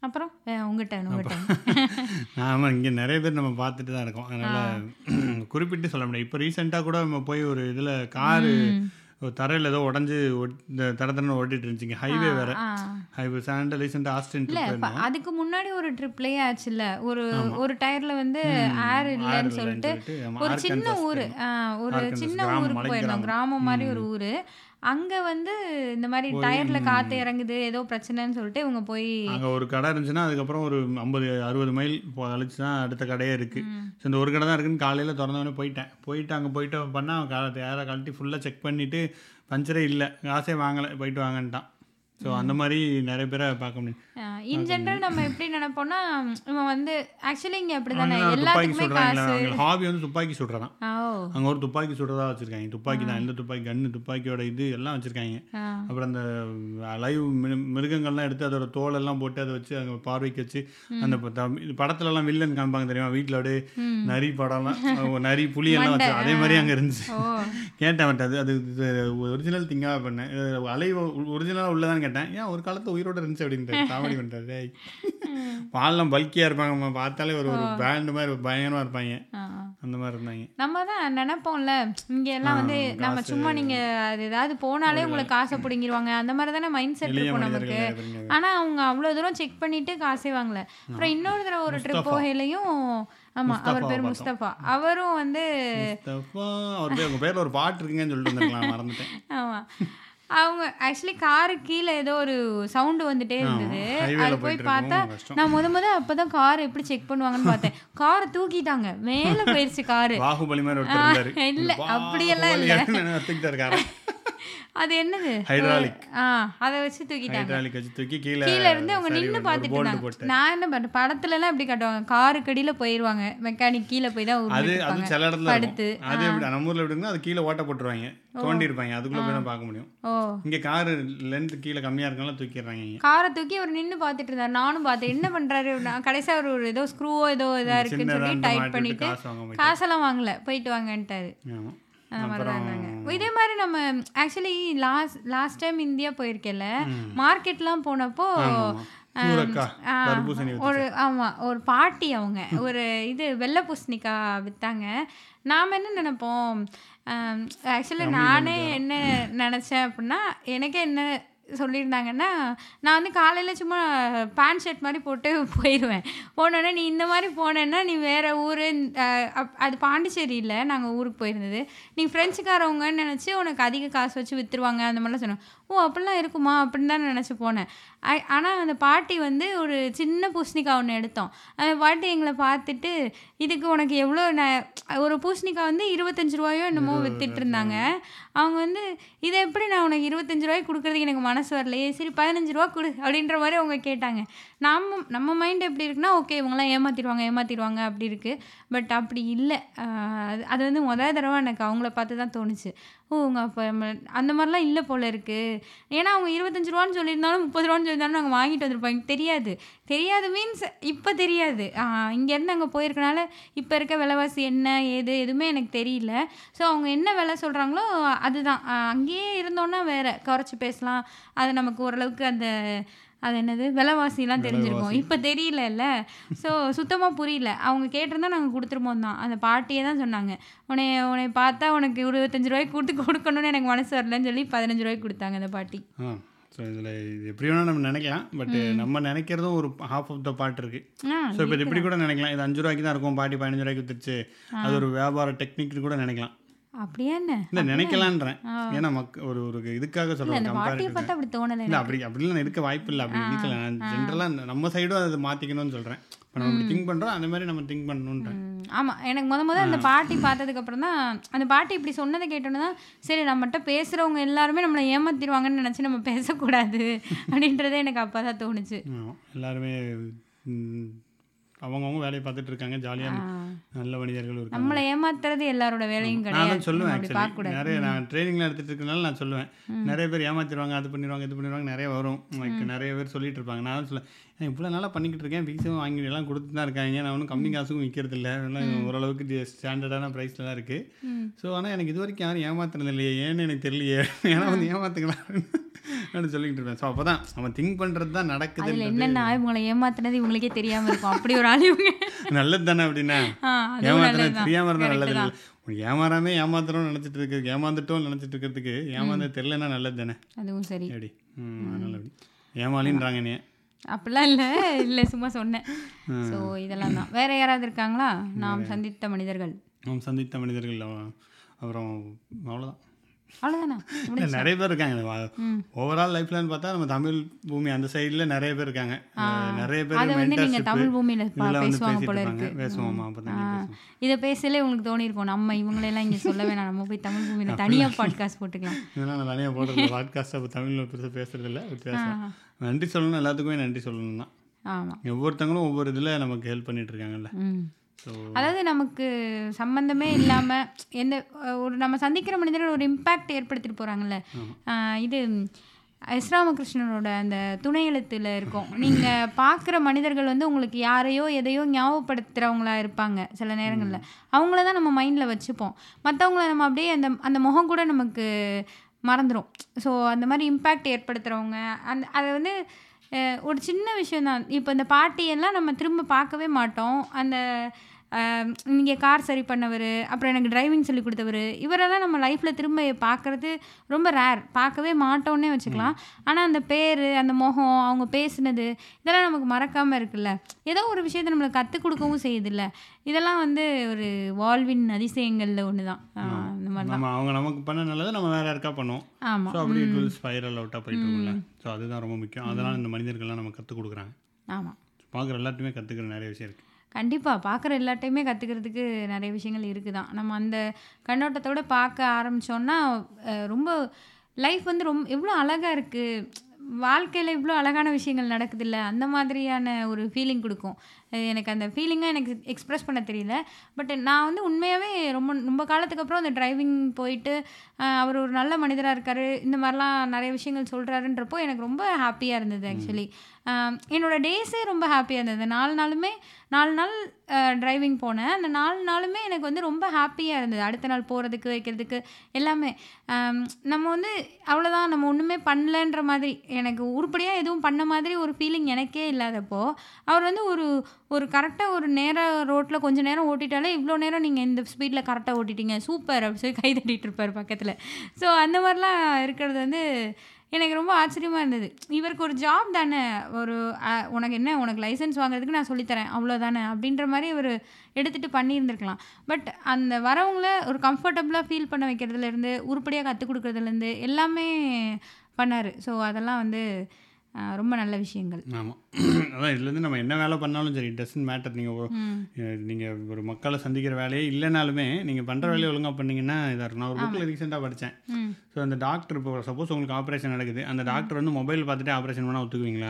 அப்புறம் அஹ் உங்ககிட்ட உங்ககிட்ட நாம இங்கே நிறைய பேர் நம்ம பார்த்துட்டு தான் இருக்கோம் அதனால் குறிப்பிட்டு சொல்ல முடியாது இப்போ ரீசெண்டாக கூட நம்ம போய் ஒரு இதில் காரு ஒரு தரையில் ஏதோ உடஞ்சி இந்த தர தரன்னு ஓட்டிட்டு இருந்துச்சுங்க ஹைவே வேற ஆ ஹைவே சாண்டல் ரீசெண்டாக ஆஸ்டின் இல்ல trip இப்ப அதுக்கு முன்னாடி ஒரு ட்ரிப்லயே ஆச்சுல்ல ஒரு ஒரு டயர்ல வந்து ஏர் இல்லைன்னு சொல்லிட்டு ஆமா, ஒரு சின்ன Arkansas ஊரு ஆ, ஒரு Arkansas சின்ன கிராமம், ஊருக்கு மலை போயிருந்தோம் கிராமம் மாதிரி ஒரு ஊரு அங்க வந்து இந்த மாதிரி டயர்ல காத்து இறங்குது ஏதோ பிரச்சனைன்னு சொல்லிட்டு இவங்க போய் அங்கே ஒரு கடை இருந்துச்சுன்னா அதுக்கப்புறம் ஒரு ஐம்பது அறுபது மைல் போ- கழிச்சு தான் அடுத்த கடையே இருக்குது ஸோ இந்த ஒரு கடை தான் இருக்குன்னு காலையில் திறந்தவொடனே போயிட்டேன் போயிட்டு அங்கே போயிட்டு பண்ணால் காலத்தை யாரை கழட்டி ஃபுல்லாக செக் பண்ணிவிட்டு பஞ்சரே இல்லை காசே வாங்கலை போயிட்டு வாங்கன்ட்டான் ஸோ அந்த மாதிரி நிறைய பேரை பார்க்க முடியும் இன் ஜென்ரல் நம்ம எப்படி நினைப்போம்னா இவன் வந்து ஆக்சுவலி இங்க அப்படிதானே அவங்க துப்பாக்கி எல்லாத்துக்குமே சுடுறாங்களா காசு அவங்க ஹாபி வந்து துப்பாக்கி சுடுறதான் ஓ அங்கே ஒரு துப்பாக்கி சுடுறதா வச்சுருக்காங்க துப்பாக்கி தான் எந்த துப்பாக்கி கன்று துப்பாக்கியோட இது எல்லாம் வச்சுருக்காங்க ஆ. அப்புறம் அந்த லைவ் மிருகங்கள்லாம் எடுத்து அதோட தோலெல்லாம் போட்டு அதை வச்சு அங்கே பார்வைக்கு வச்சு அந்த ப- த- இது படத்துலலாம் வில்லன் காமிப்பாங்க தெரியுமா வீட்டில் அப்படியே நரி படம்லாம் அஹ் நரி புலி எல்லாம் வச்சு அதே மாதிரி அங்கே இருந்துச்சு ஓ கேட்டேன் அவன்ட்ட அது அது ஒரிஜினல் திங்காக பண்ணேன் இது அலை ஒரிஜினலாக உள்ளதான்னு கேட்டேன் ஏன் ஒரு காலத்து உயிரோட இருந்துச்சு அப்படின்ட்டு காமெடி பண்ணுறது டேய் பால்லாம் பல்கியாக இருப்பாங்க நம்ம பார்த்தாலே ஒரு ஒரு பேண்ட் மாதிரி பயங்கரமாக இருப்பாங்க ஆ. அந்த மாதிரி இருந்தாங்க நம்ம தான் நினைப்போம்ல இங்க எல்லாம் வந்து நம்ம சும்மா நீங்க அது ஏதாவது போனாலே உங்களுக்கு காசை பிடிங்கிருவாங்க அந்த மாதிரி தானே மைண்ட் செட் எளிய இருக்கும் நமக்கு மனிதர்கள் நிறைய பேருங்க. ஆனா அவங்க அவ்வளவு தூரம் செக் பண்ணிட்டு காசே வாங்கல அப்புறம் இன்னொரு தடவை ஒரு ட்ரிப் போகையிலையும் ஆமா அவர் பேர் முஸ்தபா அவரும் வந்து முஸ்தபா அவர் பேர் உங்கள் பேரில் ஒரு பாட்டு இருக்குங்கன்னு சொல்லிட்டு வந்திருக்கலாம் மறந்துட்டேன் ஆமா அவங்க ஆக்சுவலி காரு கீழே ஏதோ ஒரு சவுண்டு வந்துட்டே இருந்தது highwayல அது போய் போயிட்டு பார்த்தா இருக்கவும் கஷ்டம். நான் முத முத அப்பதான் கார் எப்படி செக் பண்ணுவாங்கன்னு பார்த்தேன் காரை தூக்கிட்டாங்க மேல போயிருச்சு காரு பாகுபலி மாதிரி ஒருத்தர் இருந்தாரு இல்ல, அப்படியெல்லாம் இல்ல. ஒத்துக்கிட்டு இருக்காரு அது என்னது ஹைட்ராலிக் ஆ அதை வச்சு தூக்கிட்டாங்க ஹைட்ராலிக் வச்சு தூக்கி கீழே கீழ இருந்து அவங்க சரி நின்னு ஒரு பார்த்துட்டு போல்ட் இருந்தாங்க போட்டு நான் என்ன பண்ண படத்துல எல்லாம் எப்படி காட்டுவாங்க காருக்கு அடியில போயிருவாங்க மெக்கானிக் கீழே போய் தான் அது உருண்டுட்டு அது இருப்பாங்க. சில இடத்துல படுத்து இருக்கும் அது எப்படி நம்ம ஊர்ல எப்படி இருக்குன்னா அது கீழே ஓட்ட போட்டுருவாங்க தோண்டி இருப்பாங்க அதுக்குள்ள போய் தான் பார்க்க முடியும் ஓ இங்க காரு லென்த் கீழே கம்மியா இருக்கனால தூக்கிடுறாங்க இங்க. காரை தூக்கி அவர் நின்னு பார்த்துட்டு இருந்தார் நானும் பார்த்தேன் என்ன பண்றாரு நான் கடைசியா ஒரு ஒரு ஏதோ ஸ்க்ரூவோ ஏதோ இதா இருக்குன்னு சின்னதா சொல்லி அந்த டைட் மாட்டி விட்டு பண்ணிட்டு காசு வாங்க போயிட்டு காசெல்லாம் வாங்கல போயிட்டு வாங்கன்ட்டாரு ஆமா. அந்த மாதிரி தான் அப்புறம் இருந்தாங்க இதே மாதிரி நம்ம actually last last time India போயிருக்கேன்ல மார்க்கெட்லாம் போனப்போ ஆமா. பூரக்கா ஆ, தர்பூசணி வச்சு ஒரு ஆமா ஒரு பாட்டி அவங்க ஒரு இது வெள்ளை பூசணிக்காய் வித்தாங்க நாம் என்ன நினைப்போம் ஆக்சுவலி நானே என்ன நினச்சேன் அப்படின்னா எனக்கே என்ன சொல்லியிருந்தாங்கன்னா நான் வந்து காலையில் சும்மா பேண்ட் ஷர்ட் மாதிரி போட்டு போயிடுவேன் போனோடனே நீ இந்த மாதிரி போனேன்னா நீ வேறு ஊர் அது பாண்டிச்சேரி இல்லை நாங்கள் ஊருக்கு போயிருந்தது நீ ஃப்ரெண்ட்ஸுக்காரவங்கன்னு நினச்சி உனக்கு அதிக காசு வச்சு விற்றுருவாங்க அந்த மாதிரிலாம் சொன்னோம் ஓ அப்படிலாம் இருக்குமா அப்படின்னு தான் நினச்சி போனேன் ஆனால் அந்த பாட்டி வந்து ஒரு சின்ன பூசணிக்காய் ஒன்று எடுத்தோம் அந்த பாட்டி எங்களை பார்த்துட்டு இதுக்கு உனக்கு எவ்வளோ ந- ஒரு பூசணிக்காய் வந்து இருபத்தஞ்சு ரூபாயோ என்னமோ வித்துட்டு இருந்தாங்க அவங்க வந்து இதை எப்படி நான் உனக்கு இருபத்தஞ்சு ரூபாய்க்கு கொடுக்குறதுக்கு எனக்கு மனசு வரலையே சரி பதினஞ்சு ரூபா கொடு அப்படின்ற மாதிரி அவங்க கேட்டாங்க நம்ம நம்ம மைண்ட் எப்படி இருக்குன்னா ஓகே இவங்களாம் ஏமாத்திடுவாங்க ஏமாத்திடுவாங்க அப்படி இருக்குது பட் அப்படி இல்லை அது அது வந்து முதல் தடவை எனக்கு அவங்கள பார்த்து தான் தோணுச்சு ஓ உங்க அப்போ அந்த மாதிரிலாம் இல்லை போல இருக்குது ஏன்னா அவங்க இருபத்தஞ்சு ரூபான்னு சொல்லியிருந்தாலும் முப்பது ரூபான்னு சொல்லியிருந்தாலும் நாங்கள் வாங்கிட்டு வந்திருப்போம் எனக்கு தெரியாது தெரியாது மீன்ஸ் இப்போ தெரியாது இங்கேருந்து அங்கே போயிருக்கனால இப்போ இருக்க விலைவாசி என்ன ஏது எதுவுமே எனக்கு தெரியல ஸோ அவங்க என்ன விலை சொல்கிறாங்களோ அதுதான் ஆஹ் அங்கேயே இருந்தோன்னா வேற குறைச்சி பேசலாம் அது நமக்கு ஓரளவுக்கு அந்த அது என்னது விலைவாசிலாம் தெரிஞ்சிருக்கும் இப்போ தெரியலல்ல ஸோ சுத்தமாக புரியல அவங்க கேட்டிருந்தா நாங்கள் கொடுத்துருப்போம் தான் அந்த பாட்டியே தான் சொன்னாங்க உன்னை உன்னை பார்த்தா உனக்கு இருபத்தஞ்சு ரூபாய்க்கு கொடுத்து கொடுக்கணும்னு எனக்கு மனசு வரலன்னு சொல்லி பதினஞ்சு ரூபாய்க்கு கொடுத்தாங்க அந்த பாட்டி ஆ ஸோ இதில் இது எப்படி வேணால் நம்ம நினைக்கலாம் பட் நம்ம நினைக்கிறதும் ஒரு ஹாஃப் ஆஃப் த பார்ட் இருக்கு ஆ ஸோ இப்போ இது இப்படி கூட நினைக்கலாம் இது அஞ்சு ரூபாய்க்கு தான் இருக்கும் பாட்டி பதினஞ்சு ரூபாய்க்கு வித்துருச்சு அது ஒரு வியாபார டெக்னிக் கூட நினைக்கலாம் அப்படியா என்ன இல்லை நினைக்கலான்றேன் ஏன்னா மக் ஒரு ஒரு இதுக்காக இல்லை சொல்கிறேன் அந்த பாட்டியை கம்பேரிட்டிவ் பார்த்தா அப்படி தோணலை இல்லை அப்படி அப்படிலாம் இருக்க வாய்ப்பு இல்லை அப்படி இருக்கலாம் நான் ஜென்ரலாக நம்ம சைடும் அதை மாற்றிக்கணும்னு சொல்கிறேன் இப்போ நம்ம இப்படி திங்க் பண்ணுறோம் அந்த மாதிரி நம்ம திங்க் பண்ணணுன்றேன் ம், ஆமா எனக்கு முத முத அந்த பாட்டி பார்த்ததுக்கு அப்புறம் தான் அந்த பாட்டி இப்படி சொன்னதை கேட்டோன்னு தான் சரி நம்மகிட்ட பேசுறவங்க எல்லாருமே நம்மளை ஏமாத்திடுவாங்கன்னு நினைச்சு நம்ம பேசக்கூடாது அப்படின்றதே எனக்கு அப்பதான் தோணுச்சு ஆமா. எல்லாருமே ம், அவங்கவங்க வேலையை பார்த்துட்டு இருக்காங்க ஜாலியாக நல்ல மனிதர்கள் இருக்காங்க நம்மளை ஏமாத்துறது எல்லாரோட வேலையும் நான் கிடையாது தான் சொல்லுவேன் நம்ம அப்படி ஆக்சுவலி பார்க்கக்கூடாது நிறைய நான் ட்ரைனிங்லாம் எடுத்துட்டு இருக்கனால நான் சொல்லுவேன் நிறைய பேர் ஏமாத்திடுவாங்க அது பண்ணிடுவாங்க இது பண்ணிடுவாங்க நிறைய வரும் லைக் நிறைய பேர் சொல்லிட்டு இருப்பாங்க நான் தான் சொல்லுவேன் "ஏன் இவ்வளோ நாளாக பண்ணிக்கிட்டு இருக்கேன் ஃபீஸும் வாங்கி எல்லாம் கொடுத்து தான் இருக்காங்க நான் ஒன்றும் கம்மி காசுக்கும் விற்கிறது இல்லை எல்லாம் ஓரளவுக்கு ஸ்டாண்டர்டான ப்ரைஸில் தான் இருக்குது ஸோ ஆனால் எனக்கு இது வரைக்கும் யாரும் ஏமாத்துறது இல்லையே ஏன்னு எனக்கு தெரியலையே ஏன்னா வந்து ஏமாத்துக்கலாம் அப்படின்னு சொல்லிக்கிட்டு இருப்பேன் ஸோ அப்போ தான் அவன் திங்க் பண்ணுறது தான் நடக்குது அதில் என்னென்ன இவங்களை ஏமாத்துனது இவங்களுக்கே தெரியாமல் இருக்கும் அப்படி ஒரு ஆள் இவங்க நல்லது தானே அப்படின்னா ஆ அதுவும் ஏமாத்துறது நல்லது தான் தெரியாம இருந்தா Correct நல்லது தான். இல்லை உனக்கு ஏமாறாமே ஏமாத்துறோம்னு நினச்சிட்டு இருக்கு ஏமாந்துட்டோம் நினச்சிட்டு இருக்கிறதுக்கு ஏமாந்து தெரிலன்னா நல்லது தானே அதுவும் சரி எப்படி ம் அதனால அப்படி ஏமாலின்றாங்க நீ அப்படிலாம் இல்லை இல்லை சும்மா சொன்னேன் ஸோ இதெல்லாம் தான் வேற யாராவது இருக்காங்களா நாம் சந்தித்த மனிதர்கள் நாம் சந்தித்த மனிதர்கள் அவ- அப்புறம் அவ்வளோதான் அவ்வளோதானா இல்ல, நிறைய பேர் இருக்காங்க ஓவரால் லைஃப்லன்னு பார்த்தா நம்ம தமிழ் பூமி அந்த சைடில் நிறைய பேர் இருக்காங்க அஹ் நிறைய பேர் அதை வந்து நீங்க mentorship தமிழ் பூமியில பா- இதெல்லாம் வந்து பேசுவாங்க பேசிட்டு போல இருப்பாங்க இருக்கு பேசுவோமா அப்போ தான் பேசுவோம் இதை பேசலே உங்களுக்கு தோணியிருக்கும் நம்ம இவங்களெல்லாம் இங்கே சொல்ல வேணாம் நம்ம போய் தமிழ் பூமியில தனியா பாட்காஸ்ட் போட்டுக்கலாம் இதெல்லாம் நான் தனியாக போடுறது பாட்காஸ்ட் அப்போ தமிழில் பெருசாக பேசுறது இல்லை பேசுகிறேன் நன்றி சொல்லணும் எல்லாத்துக்குமே நன்றி சொல்லணும் தான் ஆமா ஒவ்வொருத்தங்களும் ஒவ்வொரு இதில் நமக்கு ஹெல்ப் பண்ணிட்டு இருக்காங்கல்ல ம் ஸோ அதாவது நமக்கு சம்பந்தமே இல்லாம எந்த அஹ், ஒரு நம்ம சந்திக்கிற மனிதர்கள் ஒரு இம்பேக்ட் ஏற்படுத்திட்டு போறாங்கல்ல ஆஹ், இது எஸ் ராமகிருஷ்ணனோட அந்த துணை எழுத்துல இருக்கும் நீங்க பார்க்குற மனிதர்கள் வந்து உங்களுக்கு யாரையோ எதையோ ஞாபகப்படுத்துறவங்களா இருப்பாங்க சில நேரங்கள்ல அவங்கள தான் நம்ம மைண்ட்ல வச்சுப்போம் மற்றவங்கள நம்ம அப்படியே அந்த அந்த முகம் கூட நமக்கு மறந்துடும் ஸோ அந்த மாதிரி இம்பேக்ட் ஏற்படுத்துகிறவங்க அந்த அதை வந்து அஹ், ஒரு சின்ன விஷயம்தான் இப்போ இந்த பாட்டியெல்லாம் நம்ம திரும்ப பார்க்கவே மாட்டோம் அந்த இங்கே கார் சரி பண்ணவர் அப்புறம் எனக்கு டிரைவிங் சொல்லி கொடுத்தவர் இவரெல்லாம் நம்ம லைஃப்பில் திரும்ப பார்க்குறது ரொம்ப ரேர் பார்க்கவே மாட்டோன்னே வச்சுக்கலாம் ஆனால் அந்த பேர் அந்த முகம் அவங்க பேசுனது இதெல்லாம் நமக்கு மறக்காமல் இருக்குல்ல ஏதோ ஒரு விஷயத்தை நம்மளுக்கு கற்றுக் கொடுக்கவும் செய்யுதுல்ல இதெல்லாம் வந்து ஒரு வாழ்வின் அதிசயங்களில் ஒன்று தான் ஆஹ் இந்த மாதிரி தான் நம்ம அவங்க நமக்கு பண்ண நல்லதை நம்ம வேற யாருக்கா பண்ணுவோம் ஆமாம் ஸோ அப்படி இட் வில் ஸ்பைரல் அவுட்டாக போயிட்டு இருக்கும்ல ஸோ அதுதான் ரொம்ப முக்கியம் அதெல்லாம் இந்த மனிதர்கள்லாம் நம்ம கற்றுக் கொடுக்குறாங்க ஆமாம் பார்க்குற எல்லாத்தையுமே கற்றுக்கிற நிறைய விஷயம் இருக்குது கண்டிப்பாக பார்க்குற எல்லாட்டையுமே கற்றுக்கிறதுக்கு நிறைய விஷயங்கள் இருக்குது தான் நம்ம அந்த கண்ணோட்டத்தோட பார்க்க ஆரம்பித்தோன்னா ரொம்ப லைஃப் வந்து ரொம்ப எவ்வளோ அழகாக இருக்குது வாழ்க்கையில் இவ்வளோ அழகான விஷயங்கள் நடக்குதுல்ல அந்த மாதிரியான ஒரு ஃபீலிங் கொடுக்கும் அஹ் எனக்கு அந்த ஃபீலிங்காக எனக்கு எக்ஸ்ப்ரெஸ் பண்ண தெரியல பட் நான் வந்து உண்மையாகவே ரொம்ப ரொம்ப காலத்துக்கு அப்புறம் அந்த டிரைவிங் போயிட்டு அஹ் அவர் ஒரு நல்ல மனிதராக இருக்கார் இந்த மாதிரிலாம் நிறைய விஷயங்கள் சொல்கிறாருன்றப்போ எனக்கு ரொம்ப ஹாப்பியாக இருந்தது ஆக்சுவலி என்னோட டேஸே ரொம்ப ஹாப்பியாக இருந்தது நாலு நாளுமே நாலு நாள் டிரைவிங் போனேன் அந்த நாலு நாளுமே எனக்கு வந்து ரொம்ப ஹாப்பியாக இருந்தது அடுத்த நாள் போகிறதுக்கு வைக்கிறதுக்கு எல்லாமே ஆம், நம்ம வந்து அவ்வளோதான் நம்ம ஒன்றுமே பண்ணலன்ற மாதிரி எனக்கு உருப்படியாக எதுவும் பண்ண மாதிரி ஒரு ஃபீலிங் எனக்கே இல்லாதப்போ அவர் வந்து ஒரு ஒரு கரெக்டாக ஒரு நேரம் ரோட்டில் கொஞ்சம் நேரம் ஓட்டிட்டாலே இவ்வளோ நேரம் நீங்கள் இந்த ஸ்பீடில் கரெக்டாக ஓட்டிட்டீங்க சூப்பர் அப்படி சொல்லி கை தட்டிட்டு இருப்பார் பக்கத்தில் ஸோ அந்த மாதிரிலாம் இருக்கிறது வந்து எனக்கு ரொம்ப ஆச்சரியமாக இருந்தது இவருக்கு ஒரு ஜாப் தானே ஒரு அஹ், உனக்கு என்ன உனக்கு லைசன்ஸ் வாங்குறதுக்கு நான் சொல்லித்தரேன் அவ்வளோதானே அப்படின்ற மாதிரி அவர் எடுத்துகிட்டு பண்ணியிருந்திருக்கலாம் பட் அந்த வரவங்கள ஒரு கம்ஃபர்டபுளாக ஃபீல் பண்ண வைக்கிறதுலேருந்து உருப்படியாக கற்றுக் கொடுக்குறதுலேருந்து எல்லாமே பண்ணார் ஸோ அதெல்லாம் வந்து அஹ், ரொம்ப நல்ல விஷயங்கள் ஆமாம் அதான் இதுலேருந்து நம்ம என்ன வேலை பண்ணாலும் சரி டசன்ட் மேட்டர் நீங்கள் ம் நீங்கள் ஒரு மக்களை சந்திக்கிற வேலையே இல்லைனாலுமே நீங்கள் பண்ணுற வேலையை ஒழுங்காக பண்ணீங்கன்னா இதாக இருக்கும் நான் ஒரு புக்கில் ரீசெண்டாக படித்தேன் ம் ஸோ அந்த டாக்டர் இப்போ சப்போஸ் உங்களுக்கு ஆப்ரேஷன் நடக்குது அந்த டாக்டர் வந்து மொபைல் பார்த்துட்டு ஆப்ரேஷன் பண்ணால் ஒத்துக்குவீங்களா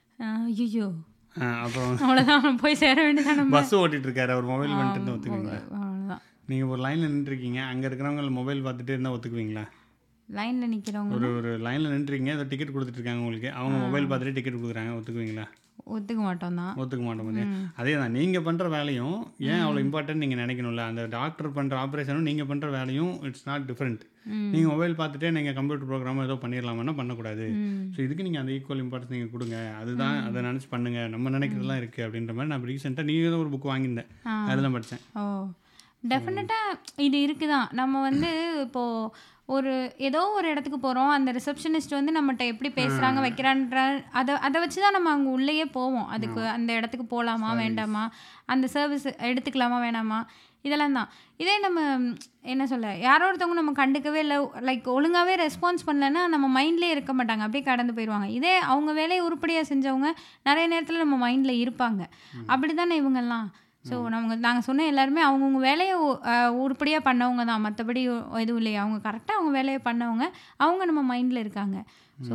ஐயோ ஆ, அப்புறம் அவ்வளோதான் போய் சேர வேண்டியதான் நம்ம பஸ் ஓட்டிட்டு இருக்காரு அவர் மொபைல் பண்ணிட்டு இருந்தா ஒத்துக்குவீங்களா அவ்வளோதான் நீங்கள் ஒரு லைனில் நின்றுருக்கீங்க அங்கே இருக்கிறவங்க மொபைல் பார்த்துட்டு இருந்தால் ஒத்துக்குவீங்களா லைனில் நிற்கிறவங்க ஒரு ஒரு லைனில் நின்றுருக்கீங்க அதை டிக்கெட் கொடுத்துட்டு இருக்காங்க உங்களுக்கு அவங்க மொபைல் பார்த்துட்டு டிக்கெட் கொடுக்குறாங்க ஒத்துக்குவீங்களா ஒத்துக்க மாட்டோம் தான் ஒத்துக்க மாட்டோம் பாத்தியா? அதே தான் நீங்கள் பண்ணுற வேலையும் ஏன் அவ்வளோ இம்பார்ட்டன்ட் நீங்கள் நினைக்கணும்ல அந்த டாக்டர் பண்ணுற ஆப்ரேஷனும் நீங்கள் பண்ணுற வேலையும் இட்ஸ் நாட் டிஃப்ரெண்ட் ம். நீங்கள் மொபைல் பார்த்துட்டே நீங்கள் கம்ப்யூட்டர் ப்ரோக்ராம் ஏதோ பண்ணிடலாமான்னா பண்ணக்கூடாது ம் ஸோ இதுக்கு நீங்கள் அந்த ஈக்குவல் இம்பார்ட்டன்ஸ் நீங்கள் கொடுங்க அதுதான் அதை நினச்சி பண்ணுங்க நம்ம நினைக்கிறதுலாம் இருக்குது அப்படின்ற மாதிரி நான் ரீசெண்டாக நீங்கள் தான் ஒரு புக் வாங்கியிருந்தேன் ஆ. அதெல்லாம் படித்தேன் ஓ டெஃபினட்டாக இது இருக்குதான் நம்ம வந்து இப்போது ஒரு ஏதோ ஒரு இடத்துக்கு போகிறோம் அந்த ரிசப்ஷனிஸ்ட் வந்து நம்மகிட்ட எப்படி பேசுகிறாங்க வைக்கிறான்ற அதை அதை வச்சு தான் நம்ம அங்கே உள்ளேயே போவோம் அதுக்கு அந்த இடத்துக்கு போகலாமா வேண்டாமா அந்த சர்வீஸ் எடுத்துக்கலாமா வேணாமா இதெல்லாம் தான் இதே நம்ம ம், என்ன சொல்ல யாரோ ஒருத்தவங்க நம்ம கண்டுக்கவே இல்லை லைக் ஒழுங்காகவே ரெஸ்பான்ஸ் பண்ணலன்னா நம்ம மைண்ட்லேயே இருக்க மாட்டாங்க அப்படியே கடந்து போயிடுவாங்க இதே அவங்க வேலையை உருப்படியாக செஞ்சவங்க நிறைய நேரத்தில் நம்ம மைண்டில் இருப்பாங்க அப்படி தானே இவங்கெல்லாம் ஸோ நம்ம நாங்கள் சொன்ன எல்லாருமே அவங்கவுங்க வேலையை உருப்படியாக பண்ணவங்க தான் மற்றபடி எதுவும் இல்லையா அவங்க கரெக்டாக அவங்க வேலையை பண்ணவங்க அவங்க நம்ம மைண்டில் இருக்காங்க ஸோ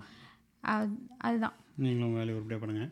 அதுதான் நீங்களும் உங்க வேலையை உருப்படியாக பண்ணுங்க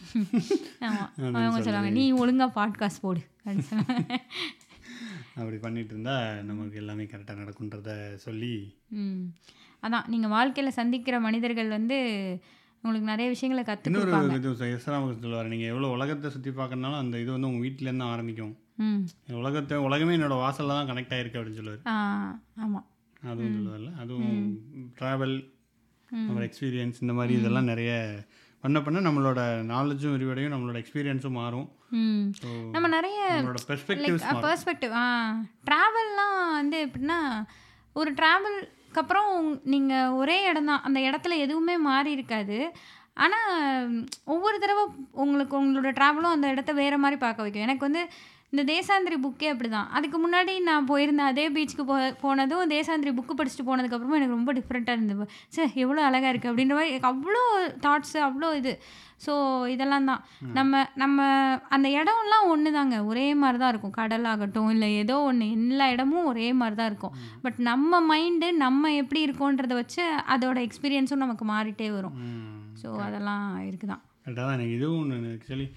ஆமாம் அவங்க சொல்லுவாங்க நீ ஒழுங்காக பாட்காஸ்ட் போடு அப்படின்னு சொல்லுவாங்க அப்படி பண்ணிட்டு இருந்தால் நமக்கு எல்லாமே கரெக்டாக நடக்குன்றத சொல்லி ம் அதான் நீங்கள் வாழ்க்கையில் சந்திக்கிற மனிதர்கள் வந்து உங்களுக்கு நிறைய விஷயங்களை கற்றுக் இன்னொரு கொடுப்பாங்க இது எஸ்ராமக்கு சொல்லுவார் நீங்கள் எவ்வளோ உலகத்தை சுற்றி பார்க்கறனாலும் அந்த இது வந்து உங்கள் வீட்டிலேருந்து தான் ஆரம்பிக்கும் ம் உலகத்தை உலகமே என்னோட வாசலில் தான் கனெக்ட் ஆயிருக்கு அப்படின்னு சொல்லுவார் ஆ ஆமாம் அதுவும் சொல்லுவார்ல அதுவும் ட்ராவல் நம்ம எக்ஸ்பீரியன்ஸ் இந்த மாதிரி இதெல்லாம் நிறைய பண்ண பண்ண நம்மளோட நாலேஜும் விரிவடையும் நம்மளோட எக்ஸ்பீரியன்ஸும் மாறும் ம் ஸோ நம்ம நிறைய நம்மளோட பெர்ஸ்பெக்டிவ்ஸ் மாறும் பர்ஸ்பெக்டிவ் ஆ ட்ராவல்லாம் வந்து எப்படின்னா ஒரு ட்ராவல்க்கு அப்புறம் நீங்கள் ஒரே இடம் தான் அந்த இடத்துல எதுவுமே மாறி இருக்காது ஆனால் ஒவ்வொரு தடவை உங்களுக்கு உங்களோட ட்ராவலும் அந்த இடத்த வேறு மாதிரி பார்க்க வைக்கும் எனக்கு வந்து இந்த தேசாந்திரி புக்கே அப்படி தான் அதுக்கு முன்னாடி நான் போயிருந்தேன் அதே பீச்சுக்கு போ போனதும் தேசாந்திரி புக்கு படிச்சுட்டு போனதுக்கப்புறமா எனக்கு ரொம்ப டிஃப்ரெண்ட்டாக இருந்தது சே எவ்வளோ அழகாக இருக்குது அப்படின்ற மாதிரி எனக்கு அவ்வளோ தாட்ஸு அவ்வளோ இது ஸோ இதெல்லாம் தான் நம்ம நம்ம அந்த இடம்லாம் ஒன்று தாங்க ஒரே மாதிரி தான் இருக்கும் கடல் ஆகட்டும் இல்லை ஏதோ ஒன்று எல்லா இடமும் ஒரே மாதிரி தான் இருக்கும் பட் நம்ம மைண்டு நம்ம எப்படி இருக்கோன்றத வச்சு அதோட எக்ஸ்பீரியன்ஸும் நமக்கு மாறிட்டே வரும் ஸோ அதெல்லாம் இருக்குதான் கரெக்டாக தான் எனக்கு இதுவும் ஒன்று ஆக்சுவலி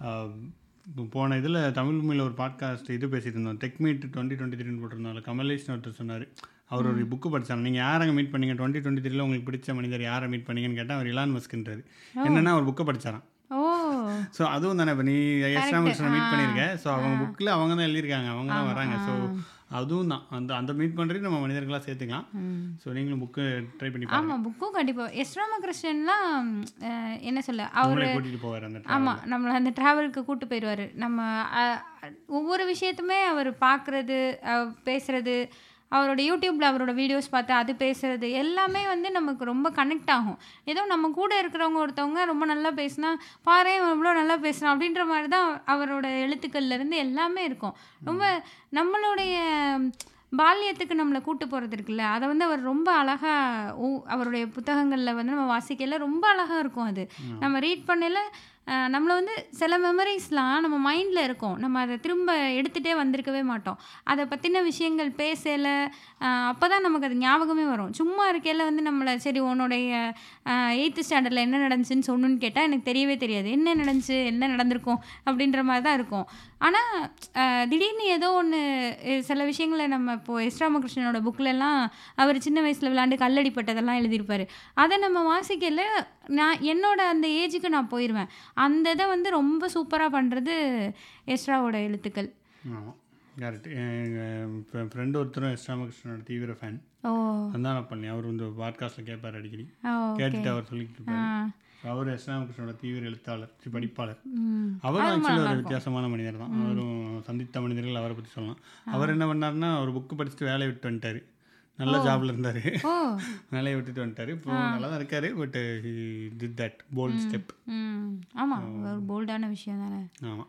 போன இதில் தமிழ் மொழியில் ஒரு பாட்காஸ்ட் இது பேசிட்டு இருந்தோம் டெக் மீட் டுவெண்ட்டி டுவெண்ட்டி த்ரீன்னு போட்டிருந்தாங்க கமலேஷ்னு ஒருத்தர் சொன்னார் அவர் ஒரு புக்கு படிச்சாங்க நீங்கள் யாரங்க மீட் பண்ணீங்க டுவெண்ட்டி டுவெண்ட்டி த்ரீல உங்களுக்கு பிடிச்ச மனிதர் யாரை மீட் பண்ணீங்கன்னு கேட்டால் அவர் இலான் மஸ்கின்றாரு என்னன்னா அவர் புக்கை படிச்சாராம் ஓ ஸோ அதுவும் தானே இப்போ நீ எஸ்ரா மிஷனை மீட் பண்ணியிருக்க ஸோ அவங்க புக்கில் அவங்க தான் எழுதியிருக்காங்க அவங்க தான் வராங்க ஸோ அதுவும் தான் அந்த அந்த மீட் பண்ணுறது நம்ம மனிதர்களாக சேர்த்துக்கலாம் ஸோ நீங்களும் புக்கு ட்ரை பண்ணி பாருங்க ஆமாம் புக்கும் கண்டிப்பாக எஸ் ராமகிருஷ்ணன்லாம் அஹ், என்ன சொல்ல அவர் உங்களே கூட்டிகிட்டு போவார் அந்த ஆமாம் நம்மளை அந்த ட்ராவலுக்கு கூட்டு போயிடுவார் நம்ம அஹ், ஒவ்வொரு விஷயத்துமே அவர் பார்க்குறது பேசுகிறது அவரோட யூடியூப்பில் அவரோட வீடியோஸ் பார்த்து அது பேசுகிறது எல்லாமே வந்து நமக்கு ரொம்ப கனெக்ட் ஆகும் ஏதோ நம்ம கூட இருக்கிறவங்க ஒருத்தவங்க ரொம்ப நல்லா பேசினா பாரு இவ்வளோ நல்லா பேசுகிறான் அப்படின்ற மாதிரி தான் அவரோட எழுத்துக்கள்ல இருந்து எல்லாமே இருக்கும் ரொம்ப நம்மளுடைய பால்யத்துக்கு நம்மளை கூட்டு போகிறது இருக்குல்ல அதை வந்து அவர் ரொம்ப அழகாக அவருடைய புத்தகங்களில் வந்து நம்ம வாசிக்கல ரொம்ப அழகாக இருக்கும் அது நம்ம ரீட் பண்ணல அஹ், நம்மளை வந்து சில மெமரிஸ்லாம் நம்ம மைண்டில் இருக்கும் நம்ம அதை திரும்ப எடுத்துகிட்டே வந்திருக்கவே மாட்டோம் அதை பற்றின விஷயங்கள் பேசலை அப்போ தான் நமக்கு அது ஞாபகமே வரும் சும்மா இருக்கையில் வந்து நம்மளை சரி உன்னுடைய எயித்து ஸ்டாண்டர்டில் என்ன நடந்துச்சுன்னு சொன்னுன்னு கேட்டால் எனக்கு தெரியவே தெரியாது என்ன நடந்துச்சு என்ன நடந்திருக்கும் அப்படின்ற மாதிரி தான் இருக்கும் ஆனால் திடீர்னு ஏதோ ஒன்று சில விஷயங்களை நம்ம இப்போ எஸ் ராமகிருஷ்ணனோட புக்லலாம் அவர் சின்ன வயசில் விளையாண்டு கல்லடிப்பட்டதெல்லாம் எழுதியிருப்பார் அதை நம்ம வாசிக்கல நான் என்னோட அந்த ஏஜுக்கு நான் போயிடுவேன் அந்த இதை வந்து ரொம்ப சூப்பராக பண்ணுறது எஸ்ராவோட எழுத்துக்கள் ஆமாம் கரெக்ட் எங்கள் ஃப்ரெண்டு ஒருத்தரும் எஸ் ராமகிருஷ்ணனோட தீவிர ஃபேன் ஓ அதான் நான் பண்ணேன் அவர் வந்து பாட்காஸ்ட்டில் கேட்பார் அடிக்கடி ஓ கேட்டுட்டு அவர் சொல்லிட்டு ஆ இருப்பாரு அவர் எஸ் ராமகிருஷ்ணனோட தீவிர எழுத்தாளர் சி, படிப்பாளர் ம் அவரும் ஆக்சுவலி ஒரு வித்தியாசமான மனிதர் தான் அவரும் சந்தித்த மனிதர்கள் அவரை பற்றி சொல்லலாம் அவர் என்ன பண்ணாருன்னா ஒரு புக்கு படிச்சுட்டு வேலையை விட்டு வந்துட்டார் நல்ல ஜாப்ல இருந்தார் ஓ வேலையை விட்டுட்டு வந்துட்டார் இப்போ நல்லா தான் இருக்காரு but did that bold step ம் ஆமாம் ஒரு போல்டான விஷயம் தானே ஆமாம்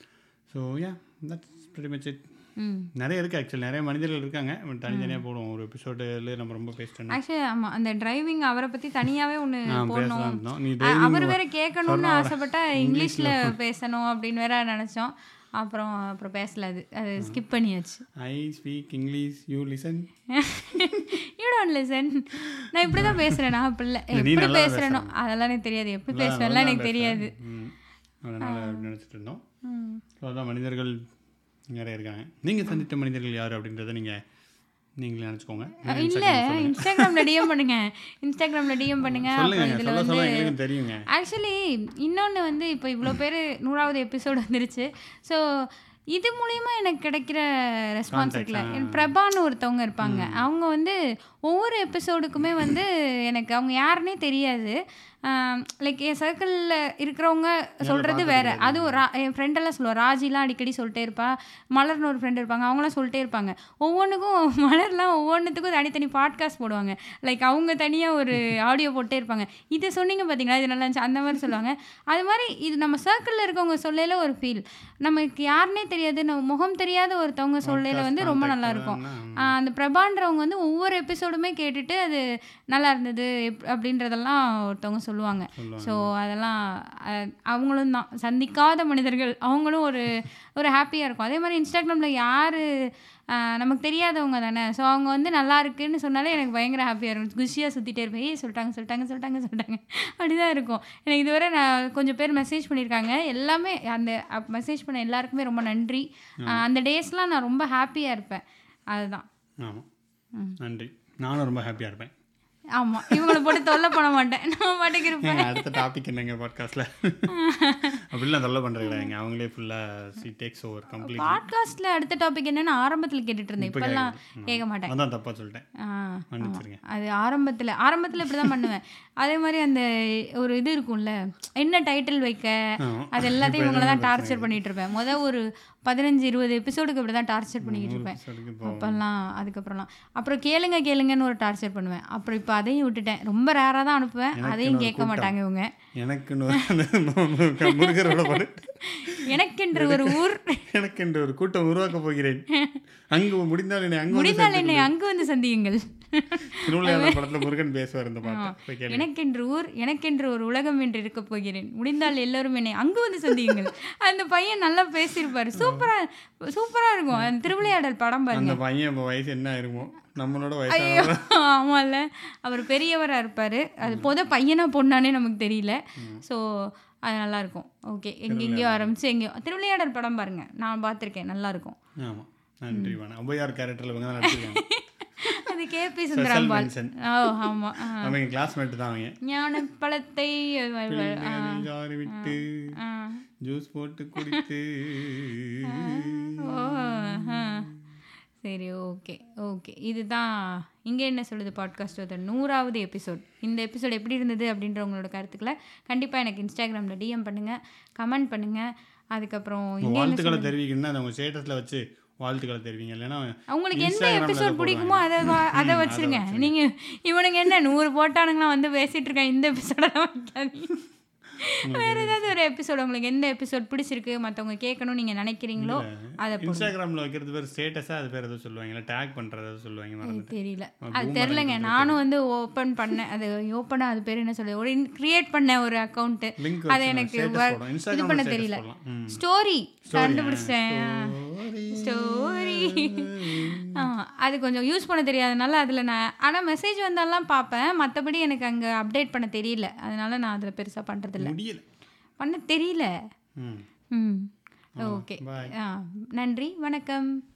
so yeah that's pretty much it ம் நிறைய இருக்குது ஆக்சுவலி நிறைய மனிதர்கள் இருக்காங்க பட் தனித்தனியாக போடுவோம் ஒரு எபிசோடில் நம்ம ரொம்ப பேசிட்டோம் ஆக்சுவலி ஆமாம் அந்த டிரைவிங் அவரை பற்றி தனியாகவே ஒன்று நான் போடணும் பேசலாம் இருந்தோம் நீ அ- அவர் வேற கேட்கணும்னு ஆசைப்பட்டா இங்கிலீஷ்ல பேசணும் அப்படின்னு வேற நினைச்சோம் அப்புறம் அப்புறம் பேசல அது அது ஸ்கிப் பண்ணியாச்சு I speak English you listen you don't listen நான் இப்படி தான் பேசுறேன் நான் அப்படி இல்லை நீ எப்படி நல்லா பேசுறேனோ அதெல்லாம் எனக்கு தெரியாது எப்படி பேசுவேன்லாம் எனக்கு தெரியாது அதனால் அப்படி நினச்சிட்டு இருந்தோம் ம். ஸோ அதான் மனிதர்கள் நிறைய இருக்காங்க நீங்கள் சந்தித்த மனிதர்கள் யார் அப்படின்றத நீங்கள் நீங்களே நினச்சிக்கோங்க இல்ல இன்ஸ்டாகிராம்ல டிஎம் பண்ணுங்க இன்ஸ்டாகிராம்ல டிஎம் பண்ணுங்க சொல்லுங்க அப்புறம் இதுல சொல்ல வந்து சொல்ல எங்களுக்கும் தெரியுங்க ஆக்சுவலி இன்னொன்று வந்து இப்போ இவ்வளோ பேர் நூறாவது எபிசோடு வந்துருச்சு ஸோ இது மூலியமா எனக்கு கிடைக்கிற ரெஸ்பான்ஸ் இருக்குல்ல என் பிரபான்னு ஒருத்தவங்க இருப்பாங்க அவங்க வந்து ஒவ்வொரு எபிசோடுக்குமே வந்து எனக்கு அவங்க யாருன்னே தெரியாது லைக் என் சர்க்கிளில் இருக்கிறவங்க சொல்கிறது வேற அதுவும் ரா என் ஃப்ரெண்டெல்லாம் சொல்லுவா ராஜிலாம் அடிக்கடி சொல்லிட்டே இருப்பா மலர்னு ஒரு ஃப்ரெண்ட் இருப்பாங்க அவங்களாம் சொல்லிட்டே இருப்பாங்க ஒவ்வொன்றுக்கும் மலர்லாம் ஒவ்வொன்றுத்துக்கும் தனித்தனி பாட்காஸ்ட் போடுவாங்க லைக் அவங்க தனியாக ஒரு ஆடியோ போட்டே இருப்பாங்க இது சொன்னீங்க பார்த்தீங்களா இது நல்லா இருந்துச்சு அந்த மாதிரி சொல்லுவாங்க அது மாதிரி இது நம்ம சர்க்கிளில் இருக்கவங்க சொல்லையில ஒரு ஃபீல் நமக்கு யாருனே தெரியாது நம்ம முகம் தெரியாத ஒருத்தவங்க சொல்லையில வந்து ரொம்ப நல்லா இருக்கும் ஆஹ் அந்த பிரபான்றவங்க வந்து ஒவ்வொரு எபிசோடுமே கேட்டுட்டு அது நல்லா இருந்தது எப்- அப்படின்றதெல்லாம் ஒருத்தவங்க சொல்லுவாங்க ஸோ அதெல்லாம் அஹ், அவங்களும் தான் சந்திக்காத மனிதர்கள் அவங்களும் ஒரு ஒரு ஹாப்பியாக இருக்கும் அதே மாதிரி இன்ஸ்டாகிராமில் யார் நமக்கு தெரியாதவங்க தானே ஸோ அவங்க வந்து நல்லா இருக்குன்னு சொன்னாலே எனக்கு பயங்கர ஹாப்பியாக இருக்கும் குஷியாக சுற்றிட்டே இருப்பேன் ஏய் சொல்லிட்டாங்க சொல்லிட்டாங்க சொல்லிட்டாங்க சொல்லிட்டாங்க அப்படிதான் இருக்கும் எனக்கு இதுவரை நான் கொஞ்சம் பேர் மெசேஜ் பண்ணியிருக்காங்க எல்லாமே அந்த மெசேஜ் பண்ண எல்லாருக்குமே ரொம்ப நன்றி அஹ், அந்த டேஸ்லாம் நான் ரொம்ப ஹாப்பியாக இருப்பேன் அதுதான் ஆமாம் நன்றி நானும் ரொம்ப ஹாப்பியாக இருப்பேன் ஆமா இவங்களை போட்டு தொல்லை பண்ண மாட்டேன் நான் பாட்டுக்கு இருப்பேன் ஏங்க, அடுத்த டாபிக் என்னங்க பாட்காஸ்ட்ல அப்படிலாம் தொல்லை பண்றது கிடையாதுங்க அவங்களே ஃபுல்லா சி டேக்ஸ் ஓவர் கம்ப்ளீட் பாட்காஸ்ட்ல அடுத்த டாபிக் என்னன்னு ஆரம்பத்துல கேட்டுட்டு இருந்தேன் இப்பெல்லாம் கேட்க மாட்டேன் அதான் தப்பா சொல்லிட்டேன் ஆ, மன்னிச்சிருங்க அது ஆரம்பத்தில் ஆரம்பத்தில் இப்படி தான் பண்ணுவேன் அதே மாதிரி அந்த ஒரு இது இருக்கும்ல என்ன டைட்டில் வைக்க ஆமா. அது எல்லாத்தையும் இவங்கள தான் டார்ச்சர் பண்ணிட்டு இருப்பேன் மொதல் ஒரு பதினஞ்சு இருபது எபிசோடுக்கு இப்படி தான் டார்ச்சர் பண்ணிக்கிட்டு இருப்பேன் சொல்லுங்க இப்போ அப்போல்லாம் அதுக்கப்புறம்லாம் அப்புறம் கேளுங்க கேளுங்கன்னு ஒரு டார்ச்சர் பண்ணுவேன் அப்புறம் இப்போ அதையும் விட்டுட்டேன் ரொம்ப ரேராக தான் அனுப்புவேன் அதையும் கேட்க மாட்டாங்க இவங்க எனக்குன்னு ஒரு அந்த முருகரோட படு எனக்கென்று ஒரு ஊர் எனக்கு என்று ஒரு கூட்டம் உருவாக்க போகிறேன் அங்கு முடிந்தால் என்னை அங்கு வந்து முடிந்தால் என்னை அங்கு வந்து சந்தியுங்கள் திருவிளையாடல் படத்துல முருகன் பேசுவார் இந்த பாட்டு போய் கேளு எனக்கென்று ஊர் எனக்கென்று ஒரு உலகம் என்று இருக்க போகிறேன் முடிந்தால் எல்லாரும் என்னை அங்கு வந்து சந்தியுங்கள் அந்த பையன் நல்லா பேசியிருப்பாரு சூப்பரா சூப்பரா இருக்கும் அந்த திருவிளையாடல் படம் பாருங்க அந்த பையன் இப்போ வயசு என்ன ஆயிருமோ நம்மளோட ஐயோ வயசான ஆமாம்ல அவர் பெரியவராக இருப்பார் அது போத பையனா பொண்ணானே நமக்கு தெரியல ஸோ அது நல்லா இருக்கும் ஓகே எங்கெங்கேயோ ஆரம்பிச்சு எங்கேயோ திருவிளையாடல் படம் பாருங்க நான் பார்த்துருக்கேன் நல்லா இருக்கும் ஆமா நன்றி வணக்கம் ஒவ்வையார் கேரக்டர்ல இவங்க தான் நடிச்சிருக்காங்க அது கேபி ஸ்பெஷல் சுந்தராம்பாள் மென்ஷன் ஓ ஆமாம் அவங்க கிளாஸ்மேட் தான் அவங்க ஞான பழத்தை ஜாரி விட்டு ஆ ஜூஸ் போட்டு குடித்து ஓ ஆ. சரி ஓகே ஓகே இதுதான் இங்கே என்ன சொல்லுது பாட்காஸ்டோட நூறாவது எபிசோட் இந்த எபிசோட் எப்படி இருந்தது அப்படின்ற உங்களோட கருத்துக்களை கண்டிப்பாக எனக்கு இன்ஸ்டாகிராமில் டிஎம் பண்ணுங்கள் கமெண்ட் பண்ணுங்கள் அதுக்கப்புறம் இங்கே என்ன வாழ்த்துக்களை தெரிவிக்கணும்னா அதை உங்க ஸ்டேட்டஸ்ல வச்சு வாழ்த்துக்களை தெரிவிங்க இல்லைன்னா உங்களுக்கு எந்த Instagramல எபிசோட் அதை பிடிக்குமோ அதை வா- அதை வச்சிருங்க நீங்கள் இவனுங்க என்ன நூறு போட்டானுங்களாம் வந்து பேசிகிட்டு இருக்கேன் இந்த எபிசோடெல்லாம் வைக்காதீங்க வேறு ஏதாவது ஒரு எபிசோட் உங்களுக்கு எந்த எபிசோட் பிடிச்சிருக்கு மற்றவங்க கேட்கணும்னு நீங்கள் நினைக்கிறீங்களோ அதை போடுங்க. இன்ஸ்டாகிராம்ல வைக்கிறது பேர் ஸ்டேட்டஸா அது பேர் ஏதோ சொல்லுவாங்க டேக் பண்றது ஏதோ சொல்லுவாங்க அது மறந்துட்டு தெரியல அது அது boomerang தெரிலங்க concept நானும் வந்து ஓப்பன் பண்ணேன் அது ஓப்பனாக அது பேர் என்ன சொல்லுது ஒரு கிரியேட் பண்ண ஒரு அக்கௌண்ட்டு லிங்க் அது எனக்கு வ- இது பண்ண தெரியல ஸ்டோரி கண்டுபிடிச்சேன் ஸ்டோரி ஆ அது கொஞ்சம் யூஸ் பண்ண தெரியாதனால அதில் நான் ஆனால் மெசேஜ் வந்தாலாம் பார்ப்பேன் மற்றபடி எனக்கு அங்கே அப்டேட் பண்ண தெரியல அதனால நான் அதில் பெருசாக பண்ணுறதில்ல முடியல பண்ண தெரியல ம் ம் ஓகே பாய் ஆ நன்றி வணக்கம்